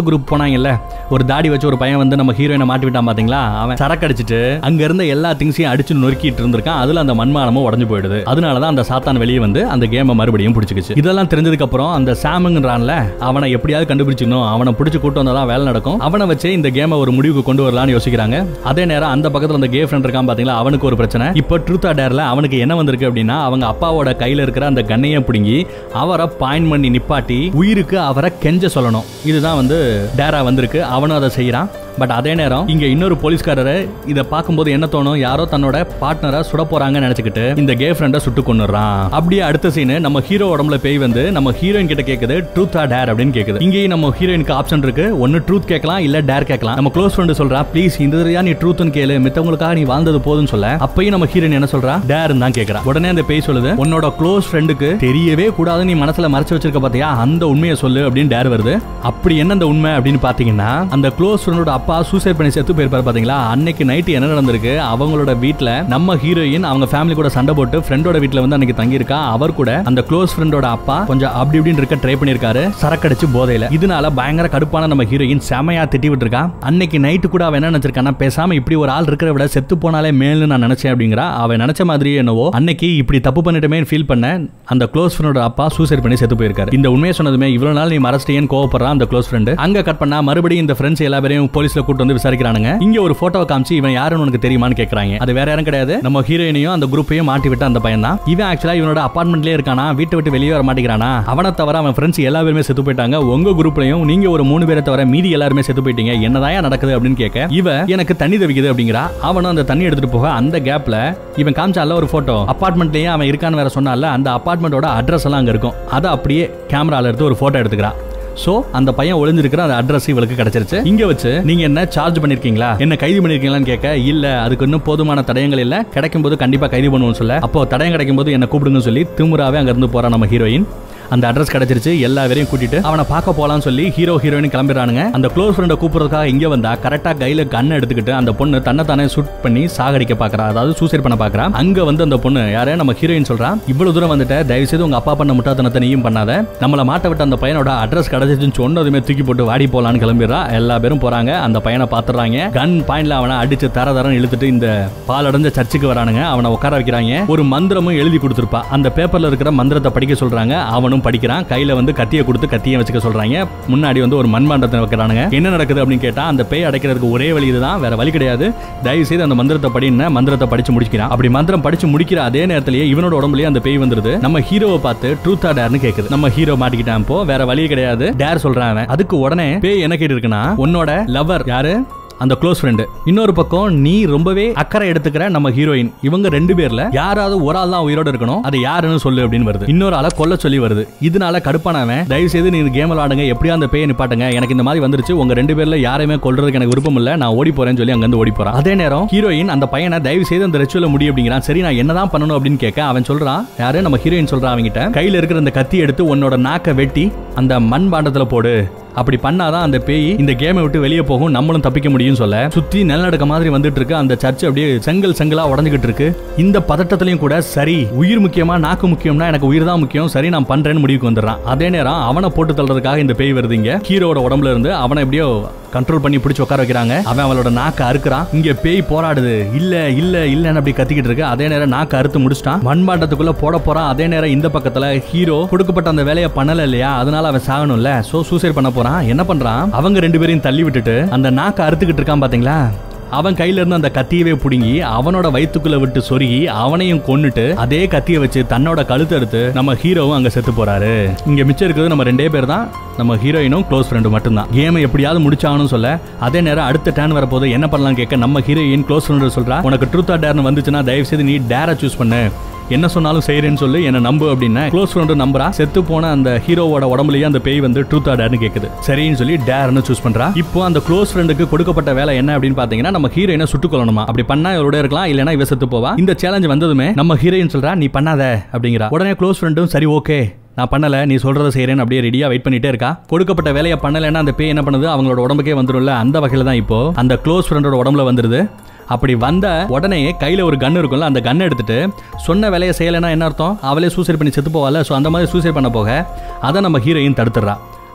Speaker 1: குரூப் போனாங்கல்ல ஒரு தாடி வச்சு ஒரு பையன் வந்து நம்ம ஹீரோயினை மாட்டி விட்டான் பாத்தீங்களா அவன் சரக்கு அடிச்சிட்டு அங்க இருந்த எல்லா திங்ஸையும் அடிச்சு நொறுக்கிட்டு இருந்திருக்கான் அதுல அந்த மண்மானமும் உடஞ்சு போயிடுது அதனாலதான் அந்த சாத்தான் வெளியே வந்து அந்த கேமை மறுபடியும் பிடிச்சிக்கிச்சு இதெல்லாம் தெரிஞ்சதுக்கு அப்புறம் அந்த சாமுங்கிறான்ல அவனை எப்படியாவது கண்டுபிடிச்சிடணும் அவனை பிடிச்சு கூட்டு வந்தாதான் வேலை நடக்கும் அவனை வச்சு இந்த கேமை ஒரு முடிவுக்கு கொண்டு வரலாம்னு யோசிக்கிறாங்க அதே நேரம் அந்த பக்கத்துல அந்த கே ஃப்ரெண்ட் இருக்கான் பாத்தீங்களா அவனுக்கு ஒரு பிரச்சனை இப்போ ட்ரூத் டேர்ல அவனுக்கு என்ன வந்திருக்கு அப்படின்னா அவங்க அப்பாவோட கையில இருக்கிற அந்த கண்ணையை பிடுங்கி அவரை பாயிண்ட் பண்ணி நிப்பாட்டி உயிருக்கு அவரை கெஞ்ச சொல்லணும் இதுதான் வந்து டேரா வந்திருக்கு அவனும் அதை செய்யறான் பட் அதே நேரம் இங்க இன்னொரு போலீஸ்காரரு இத பார்க்கும்போது என்ன தோணும் யாரோ தன்னோட பார்ட்னரை சுட போறாங்கன்னு நினைச்சுக்கிட்டு இந்த கே ஃப்ரெண்டை சுட்டு கொண்டுறான் அப்படியே அடுத்த சீன் நம்ம ஹீரோ உடம்புல பேய் வந்து நம்ம ஹீரோயின் கிட்ட கேக்குது ட்ரூத் ஆ டேர் அப்படின்னு கேக்குது இங்கேயும் நம்ம ஹீரோயினுக்கு ஆப்ஷன் இருக்கு ஒன்னு ட்ரூத் கேட்கலாம் இல்ல டேர் கேட்கலாம் நம்ம க்ளோஸ் ஃப்ரெண்ட் சொல்றா ப்ளீஸ் இந்த தடவையா நீ ட்ரூத்னு கேளு மித்தவங்களுக்காக நீ வாழ்ந்தது போதும்னு சொல்ல அப்பயும் நம்ம ஹீரோயின் என்ன சொல்றா டேர் தான் கேக்குறா உடனே அந்த பேய் சொல்லுது உன்னோட க்ளோஸ் ஃப்ரெண்டுக்கு தெரியவே கூடாது நீ மனசுல மறைச்சு வச்சிருக்க பாத்தியா அந்த உண்மையை சொல்லு அப்படின்னு டேர் வருது அப்படி என்ன அந்த உண்மை அப்படின்னு பாத்தீங்கன்னா அந்த க்ளோஸ் ஃப்ரெண்டோட அப்பா சூசைட் பண்ணி செத்து போயிருப்பாரு பாத்தீங்களா அன்னைக்கு நைட் என்ன நடந்திருக்கு அவங்களோட வீட்ல நம்ம ஹீரோயின் அவங்க ஃபேமிலி கூட சண்டை போட்டு ஃப்ரெண்டோட வீட்ல வந்து அன்னைக்கு தங்கியிருக்கா அவர் கூட அந்த க்ளோஸ் ஃப்ரெண்டோட அப்பா கொஞ்சம் அப்படி இப்படின்னு இருக்க ட்ரை பண்ணிருக்காரு சரக்கடிச்சு போதையில இதனால பயங்கர கடுப்பான நம்ம ஹீரோயின் செமையா திட்டி விட்டுருக்கா அன்னைக்கு நைட்டு கூட அவன் என்ன நினைச்சிருக்கானா பேசாம இப்படி ஒரு ஆள் இருக்கிற விட செத்து போனாலே மேல்னு நான் நினைச்சேன் அப்படிங்கிறா அவன் நினைச்ச மாதிரியே என்னவோ அன்னைக்கு இப்படி தப்பு பண்ணிட்டுமே ஃபீல் பண்ண அந்த க்ளோஸ் ஃப்ரெண்டோட அப்பா சூசைட் பண்ணி செத்து போயிருக்காரு இந்த உண்மையை சொன்னதுமே இவ்வளவு நாள் நீ மறைச்சிட்டேன்னு கோவப்படுறான் அந்த க்ளோஸ் ஃப்ரெண்ட் அங்க கட் பண்ணா மறுபடியும் இந்த ஃப்ரெண்ட்ஸ் எல்லா பேரையும் போலீஸ்ல கூட்டு வந்து விசாரிக்கிறானுங்க இங்க ஒரு போட்டோவை காமிச்சு இவன் யாருன்னு உனக்கு தெரியுமான்னு கேக்குறாங்க அது வேற யாரும் கிடையாது நம்ம ஹீரோயினையும் அந்த குரூப்பையும் மாட்டி விட்ட அந்த பையன் தான் இவன் ஆக்சுவலா இவனோட அபார்ட்மெண்ட்லயே இருக்கானா வீட்டை விட்டு வெளியே வர மாட்டேங்கிறானா அவனை தவிர அவன் ஃப்ரெண்ட்ஸ் எல்லா பேருமே செத்து போயிட்டாங்க உங்க குரூப்லயும் நீங்க ஒரு மூணு பேரை தவிர மீதி எல்லாருமே செத்து போயிட்டீங்க என்னதான் நடக்குது அப்படின்னு கேட்க இவ எனக்கு தண்ணி தவிக்குது அப்படிங்கிறா அவனும் அந்த தண்ணி எடுத்துட்டு போக அந்த கேப்ல இவன் காமிச்சால ஒரு போட்டோ அபார்ட்மெண்ட்லயே அவன் இருக்கான்னு வேற சொன்னால அந்த அபார்ட்மெண்டோட அட்ரஸ் எல்லாம் அங்க இருக்கும் அதை அப்படியே கேமரால எடுத்து ஒரு போட்டோ எடுத்துக்கிறா சோ அந்த பையன் ஒளிஞ்சிருக்கிற அந்த அட்ரஸ் இவளுக்கு கிடைச்சிருச்சு இங்க வச்சு நீங்க என்ன சார்ஜ் பண்ணிருக்கீங்களா என்ன கைது பண்ணிருக்கீங்களான்னு கேட்க இல்ல அதுக்கு இன்னும் போதுமான தடயங்கள் இல்ல கிடைக்கும் போது கண்டிப்பா கைது பண்ணுவோம்னு சொல்ல அப்போ தடயம் கிடைக்கும் போது என்ன கூப்பிடுங்கன்னு சொல்லி திமுறாவே அங்க இருந்து போறா நம்ம ஹீரோயின் அந்த அட்ரஸ் கிடைச்சிருச்சு எல்லா பேரையும் கூட்டிட்டு அவனை பார்க்க போலாம்னு சொல்லி ஹீரோ ஹீரோயின் கிளம்பிடுறானுங்க அந்த க்ளோஸ் ஃப்ரெண்டை கூப்பிடுறதுக்காக இங்க வந்தா கரெக்டா கையில கன் எடுத்துக்கிட்டு அந்த பொண்ணு தன்னை தானே ஷூட் பண்ணி சாகடிக்க பாக்குறா அதாவது சூசைட் பண்ண பாக்குறா அங்க வந்து அந்த பொண்ணு யாரே நம்ம ஹீரோயின் சொல்றா இவ்வளவு தூரம் வந்துட்ட தயவு செய்து உங்க அப்பா பண்ண முட்டாத்தனத்தை நீயும் பண்ணாத நம்மள மாட்ட விட்ட அந்த பையனோட அட்ரஸ் கிடைச்சிருச்சுன்னு சொன்னதுமே தூக்கி போட்டு வாடி போலான்னு கிளம்பிடுறா எல்லா பேரும் போறாங்க அந்த பையனை பாத்துறாங்க கன் பாயிண்ட்ல அவனை அடிச்சு தர தரன்னு இழுத்துட்டு இந்த பால் அடைஞ்ச சர்ச்சுக்கு வரானுங்க அவனை உட்கார வைக்கிறாங்க ஒரு மந்திரமும் எழுதி கொடுத்துருப்பா அந்த பேப்பர்ல இருக்கிற மந்திரத்தை படிக்க சொல்றாங்க அவனும் படிக்கிறான் கையில வந்து கத்தியை கொடுத்து கத்தியை வச்சுக்க சொல்றாங்க முன்னாடி வந்து ஒரு மண்பாண்டத்தை வைக்கிறானுங்க என்ன நடக்குது அப்படின்னு கேட்டா அந்த பேய் அடைக்கிறதுக்கு ஒரே வழி இதுதான் வேற வழி கிடையாது தயவு செய்து அந்த மந்திரத்தை படின மந்திரத்தை படிச்சு முடிக்கிறான் அப்படி மந்திரம் படிச்சு முடிக்கிற அதே நேரத்திலேயே இவனோட உடம்புலயே அந்த பேய் வந்துருது நம்ம ஹீரோவை பார்த்து ட்ரூத்தா டேர்னு கேக்குது நம்ம ஹீரோ மாட்டிக்கிட்டான் இப்போ வேற வழி கிடையாது டேர் சொல்றான் அவன் அதுக்கு உடனே பேய் என்ன கேட்டு இருக்குன்னா உன்னோட லவர் யாரு அந்த க்ளோஸ் ஃப்ரெண்டு இன்னொரு பக்கம் நீ ரொம்பவே அக்கறை எடுத்துக்கிற நம்ம ஹீரோயின் இவங்க ரெண்டு பேர்ல யாராவது ஒரு ஆள் தான் உயிரோட இருக்கணும் அது யாருன்னு சொல்லு அப்படின்னு வருது இன்னொரு ஆளை கொல்ல சொல்லி வருது இதனால கடுப்பானவன் தயவு செய்து நீங்க கேம் விளாடுங்க எப்படியா அந்த பேயை நிப்பாட்டுங்க எனக்கு இந்த மாதிரி வந்துருச்சு உங்க ரெண்டு பேர்ல யாரையுமே கொல்றதுக்கு எனக்கு விருப்பம் இல்ல நான் ஓடி போறேன்னு சொல்லி அங்க இருந்து ஓடி போறான் அதே நேரம் ஹீரோயின் அந்த பையனை தயவு செய்து அந்த ரெச்சுவல முடி அப்படிங்கிறான் சரி நான் என்னதான் பண்ணணும் அப்படின்னு கேட்க அவன் சொல்றான் யாரு நம்ம ஹீரோயின் சொல்றான் அவங்கிட்ட கையில இருக்கிற அந்த கத்தி எடுத்து உன்னோட நாக்கை வெட்டி அந்த மண் பாண்டத்துல போடு அப்படி பண்ணாதான் அந்த பேய் இந்த கேமை விட்டு வெளியே போகும் நம்மளும் தப்பிக்க முடியும் சொல்ல சுத்தி நிலநடுக்க மாதிரி வந்துட்டு இருக்கு அந்த சர்ச் அப்படியே செங்கல் செங்கலா உடஞ்சுக்கிட்டு இருக்கு இந்த பதட்டத்திலையும் கூட சரி உயிர் முக்கியமா நாக்கு முக்கியம்னா எனக்கு உயிர் தான் முக்கியம் சரி நான் பண்றேன்னு முடிவுக்கு வந்துடுறான் அதே நேரம் அவனை போட்டு தள்ளுறதுக்காக இந்த பேய் வருது இங்க ஹீரோட உடம்புல இருந்து அவனை எப்படியோ கண்ட்ரோல் பண்ணி பிடிச்சு உட்கார வைக்கிறாங்க அவன் அவளோட நாக்க அறுக்குறான் இங்க பேய் போராடுது இல்ல இல்ல இல்லன்னு அப்படி கத்திக்கிட்டு இருக்கு அதே நேரம் நாக்க அறுத்து முடிச்சிட்டான் மண்பாண்டத்துக்குள்ள போட போறான் அதே நேரம் இந்த பக்கத்துல ஹீரோ கொடுக்கப்பட்ட அந்த வேலையை பண்ணல இல்லையா அதனால அவன் சாகணும்ல சோ சூசைட் பண்ண போறான் என்ன பண்றான் அவங்க ரெண்டு பேரையும் தள்ளி விட்டுட்டு அந்த நாக்க அறுத்துக்கிட்டு இருக்கான் பாத்தீங்களா அவன் கையில இருந்து அந்த கத்தியவே புடுங்கி அவனோட வயித்துக்குள்ள விட்டு சொருகி அவனையும் கொன்னுட்டு அதே கத்தியை வச்சு தன்னோட கழுத்து எடுத்து நம்ம ஹீரோவும் அங்க செத்து போறாரு இங்க மிச்சம் இருக்கிறது நம்ம ரெண்டே பேர் தான் நம்ம ஹீரோயினும் க்ளோஸ் ஃப்ரெண்டு மட்டும்தான் கேமை எப்படியாவது முடிச்சாகணும் சொல்ல அதே நேரம் அடுத்த டேன் வரப்போது என்ன பண்ணலாம் கேட்க நம்ம ஹீரோயின் க்ளோஸ் ஃப்ரெண்டு சொல்றா உனக்கு ட்ரூத் ஆர் டேர்னு வந்துச்சுன்னா தயவு செய்து நீ டேரை சூஸ் பண்ணு என்ன சொன்னாலும் செய்யறேன்னு சொல்லி என்ன நம்பு அப்படின்னா க்ளோஸ் ஃப்ரெண்டு நம்புறா செத்து போன அந்த ஹீரோவோட உடம்புலயே அந்த பேய் வந்து ட்ரூத் டேர்னு கேக்குது சரின்னு சொல்லி டேர்னு சூஸ் பண்றா இப்போ அந்த க்ளோஸ் ஃப்ரெண்டுக்கு கொடுக்கப்பட்ட வேலை என்ன அப்படின்னு பாத்தீங்கன்னா நம்ம ஹீரோயினை சுட்டுக் கொள்ளணுமா அப்படி பண்ணா இவரோட இருக்கலாம் இல்லனா இவ செத்து போவா இந்த சேலஞ்ச் வந்ததுமே நம்ம ஹீரோயின் சொல்றா நீ பண்ணாத அப்படிங்கிறா உடனே க்ளோஸ் ஃப்ரெண்டும் சரி ஓகே நான் பண்ணல நீ சொல்றத செய்யறேன்னு அப்படியே ரெடியா வெயிட் பண்ணிட்டே இருக்கா கொடுக்கப்பட்ட வேலையை பண்ணலைன்னா அந்த பேய் என்ன பண்ணுது அவங்களோட உடம்புக்கே வந்துரும்ல அந்த வகையில தான் இப்போ அந்த க்ளோஸ் ஃப்ரெண்டோட உடம்புல வந்துருது அப்படி வந்த உடனே கையில ஒரு கன் இருக்கும்ல அந்த கன் எடுத்துட்டு சொன்ன வேலையை செய்யலைன்னா என்ன அர்த்தம் அவளே சூசைட் பண்ணி செத்து போவால ஸோ அந்த மாதிரி சூசைட் பண்ண போக அதை நம்ம ஹீரோயின் தடுத்துடுறா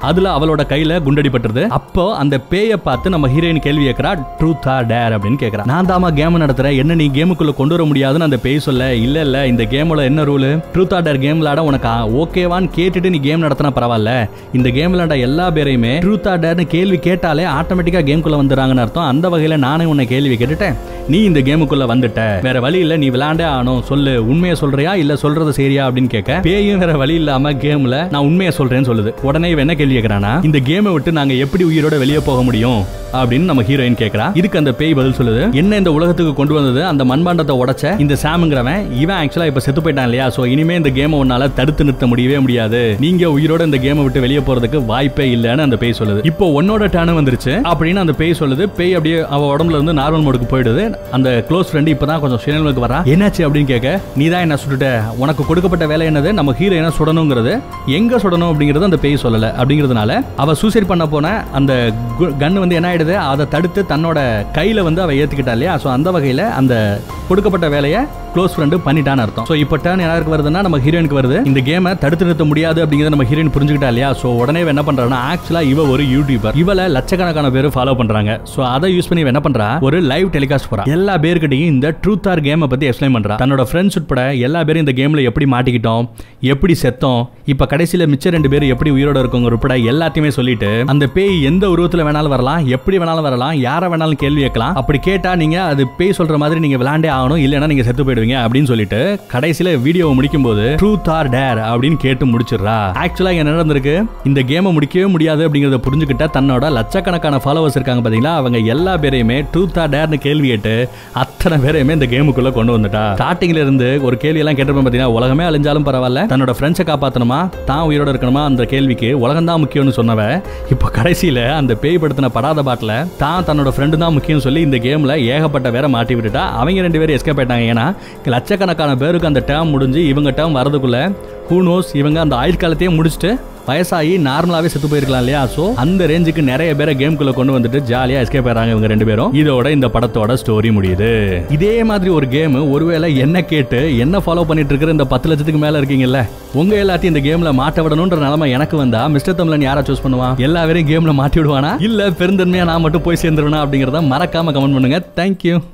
Speaker 1: அதுல அவளோட கையில குண்டடிப்பட்டுருது அப்போ அந்த பேயை பார்த்து நம்ம ஹீரோயின் கேள்வி கேட்கறா ட்ரூத் ஆர் டேர் அப்படின்னு கேட்கறா நான் தாமா கேம் நடத்துறேன் என்ன நீ கேமுக்குள்ள கொண்டு வர முடியாதுன்னு அந்த பேய் சொல்ல இல்ல இல்ல இந்த கேமோட என்ன rule truth or dare game விளையாட உனக்கு ஓகேவான்னு கேட்டுட்டு நீ கேம் நடத்தினா பரவாயில்ல இந்த கேம் விளையாட எல்லா பேரையுமே ட்ரூத் ஆர் டேர்னு கேள்வி கேட்டாலே ஆட்டோமேட்டிக்கா கேம்குள்ள வந்துடுறாங்கன்னு அர்த்தம் அந்த வகையில நானே உன்னை கேள்வி கேட்டுட்டேன் நீ இந்த கேமுக்குள்ள வந்துட்ட வேற வழி இல்ல நீ விளையாண்டே ஆகணும் சொல்லு உண்மையை சொல்றியா இல்ல சொல்றது சரியா அப்படின்னு கேட்க பேயும் வேற வழி இல்லாம கேம்ல நான் உண்மையை சொல்றேன்னு சொல்லுது உடனே இவன் என்ன கேள்வி கேட்கறானா இந்த கேமை விட்டு நாங்க எப்படி உயிரோட வெளியே போக முடியும் அப்படின்னு நம்ம ஹீரோயின் கேக்குறா இதுக்கு அந்த பேய் பதில் சொல்லுது என்ன இந்த உலகத்துக்கு கொண்டு வந்தது அந்த மண்பாண்டத்தை உடைச்ச இந்த சாமுங்கிறவன் இவன் ஆக்சுவலா இப்ப செத்து போயிட்டான் இல்லையா சோ இனிமே இந்த கேமை உன்னால தடுத்து நிறுத்த முடியவே முடியாது நீங்க உயிரோட இந்த கேமை விட்டு வெளியே போறதுக்கு வாய்ப்பே இல்லைன்னு அந்த பேய் சொல்லுது இப்போ உன்னோட டேர்ன் வந்துருச்சு அப்படின்னு அந்த பேய் சொல்லுது பேய் அப்படியே அவ உடம்புல இருந்து நார்மல் மோடுக்கு போயிடுது அந்த க்ளோஸ் ஃப்ரெண்ட் இப்பதான் கொஞ்சம் சுயநலனுக்கு வரா என்னாச்சு அப்படின்னு கேட்க நீ தான் என்ன சுட்டுட்ட உனக்கு கொடுக்கப்பட்ட வேலை என்னது நம்ம ஹீரோ என்ன சுடணுங்கிறது எங்க சுடணும் அப்படிங்கறது அந்த பேய் சொல்லல அப்படிங்கிறதுனால அவ சூசைட் பண்ண போன அந்த கன் வந்து என்ன ஆயிடுது அதை தடுத்து தன்னோட கையில வந்து அவ ஏத்துக்கிட்டா இல்லையா ஸோ அந்த வகையில அந்த கொடுக்கப்பட்ட வேலையை க்ளோஸ் ஃப்ரெண்டு பண்ணிட்டான்னு அர்த்தம் ஸோ இப்போ டேர்ன் யாருக்கு வருதுன்னா நம்ம ஹீரோயினுக்கு வருது இந்த கேமை தடுத்து நிறுத்த முடியாது அப்படிங்கிறத நம்ம ஹீரோயின் புரிஞ்சுக்கிட்டா இல்லையா ஸோ உடனே இவ என்ன பண்றான்னா ஆக்சுவலா இவ ஒரு யூடியூபர் இவளை லட்சக்கணக்கான பேர் ஃபாலோ பண்றாங்க ஸோ அதை யூஸ் பண்ணி இவ என்ன பண்றா ஒரு லைவ் டெலிகாஸ்ட் போறா எல்லா பேர்கிட்டையும் இந்த ட்ரூத் ஆர் கேமை பத்தி எக்ஸ்பிளைன் பண்றா தன்னோட ஃப்ரெண்ட்ஸ் உட்பட எல்லா பேரும் இந்த கேம்ல எப்படி மாட்டிக்கிட்டோம் எப்படி செத்தோம் இப்போ கடைசியில மிச்ச ரெண்டு பேர் எப்படி உயிரோட இருக்கவங்க உட்பட எல்லாத்தையுமே சொல்லிட்டு அந்த பேய் எந்த உருவத்துல வேணாலும் வரலாம் எப்படி வேணாலும் வரலாம் யாரை வேணாலும் கேள்வி கேட்கலாம் அப்படி கேட்டா நீங்க அது பேய் சொல்ற மாதிரி நீங்க விளையாண்டே ஆகணும் இல்லைன்னா நீங்க செத்து போயிடுவீங்க அப்படின்னு சொல்லிட்டு கடைசியில வீடியோவை முடிக்கும் போது ட்ரூத் ஆர் டேர் அப்படின்னு கேட்டு முடிச்சிடுறா ஆக்சுவலா என்ன நடந்திருக்கு இந்த கேமை முடிக்கவே முடியாது அப்படிங்கறத புரிஞ்சுக்கிட்ட தன்னோட லட்சக்கணக்கான ஃபாலோவர்ஸ் இருக்காங்க பாத்தீங்களா அவங்க எல்லா பேரையுமே ட்ரூத் ஆர் டேர்னு கேள்வி கேட்டு அத்தனை பேரையுமே இந்த கேமுக்குள்ள கொண்டு வந்துட்டா ஸ்டார்டிங்ல இருந்து ஒரு கேள்வி எல்லாம் கேட்டிருப்பேன் பாத்தீங்கன்னா உலகமே அழிஞ்சாலும் பரவாயில்ல தன்னோட ஃப்ரெண்ட்ஸை காப்பாத்தணுமா தான் உயிரோட இருக்கணுமா அந்த கேள்விக்கு உலகம் தான் முக்கியம்னு சொன்னவ இப்போ கடைசியில அந்த பேய் படுத்தின படாத பாட்டில் தான் தன்னோட ஃப்ரெண்டு தான் முக்கியம் சொல்லி இந்த கேம்ல ஏகப்பட்ட பேரை மாட்டி விட்டுட்டா அவங்க ரெண்டு பேரும் எஸ்கேப் ஆயிட்டாங்க ஏன்னா லட்சக்கணக்கான பேருக்கு அந்த டேர்ம் முடிஞ்சு இவங்க டேர்ம் வரதுக்குள்ள ஹூ நோஸ் இவங்க அந்த ஆயுள் காலத்தையே முடிச்சுட்டு வயசாகி நார்மலாவே செத்து போயிருக்கலாம் இல்லையா சோ அந்த ரேஞ்சுக்கு நிறைய பேரை கேம்குள்ள கொண்டு வந்துட்டு ஜாலியா எஸ்கேப் ஆறாங்க இவங்க ரெண்டு பேரும் இதோட இந்த படத்தோட ஸ்டோரி முடியுது இதே மாதிரி ஒரு கேம் ஒருவேளை என்ன கேட்டு என்ன ஃபாலோ பண்ணிட்டு இருக்கிற இந்த பத்து லட்சத்துக்கு மேல இருக்கீங்கல்ல உங்க எல்லாத்தையும் இந்த கேம்ல மாட்ட விடணும்ன்ற நிலைமை எனக்கு வந்தா மிஸ்டர் தமிழன் யாரா சூஸ் பண்ணுவான் எல்லா பேரையும் கேம்ல மாட்டி விடுவானா இல்ல பெருந்தன்மையா நான் மட்டும் போய் சேர்ந்துருவேனா அப்படிங்கறத மறக்காம கமெண்ட் பண்ணுங்க தேங்க்யூ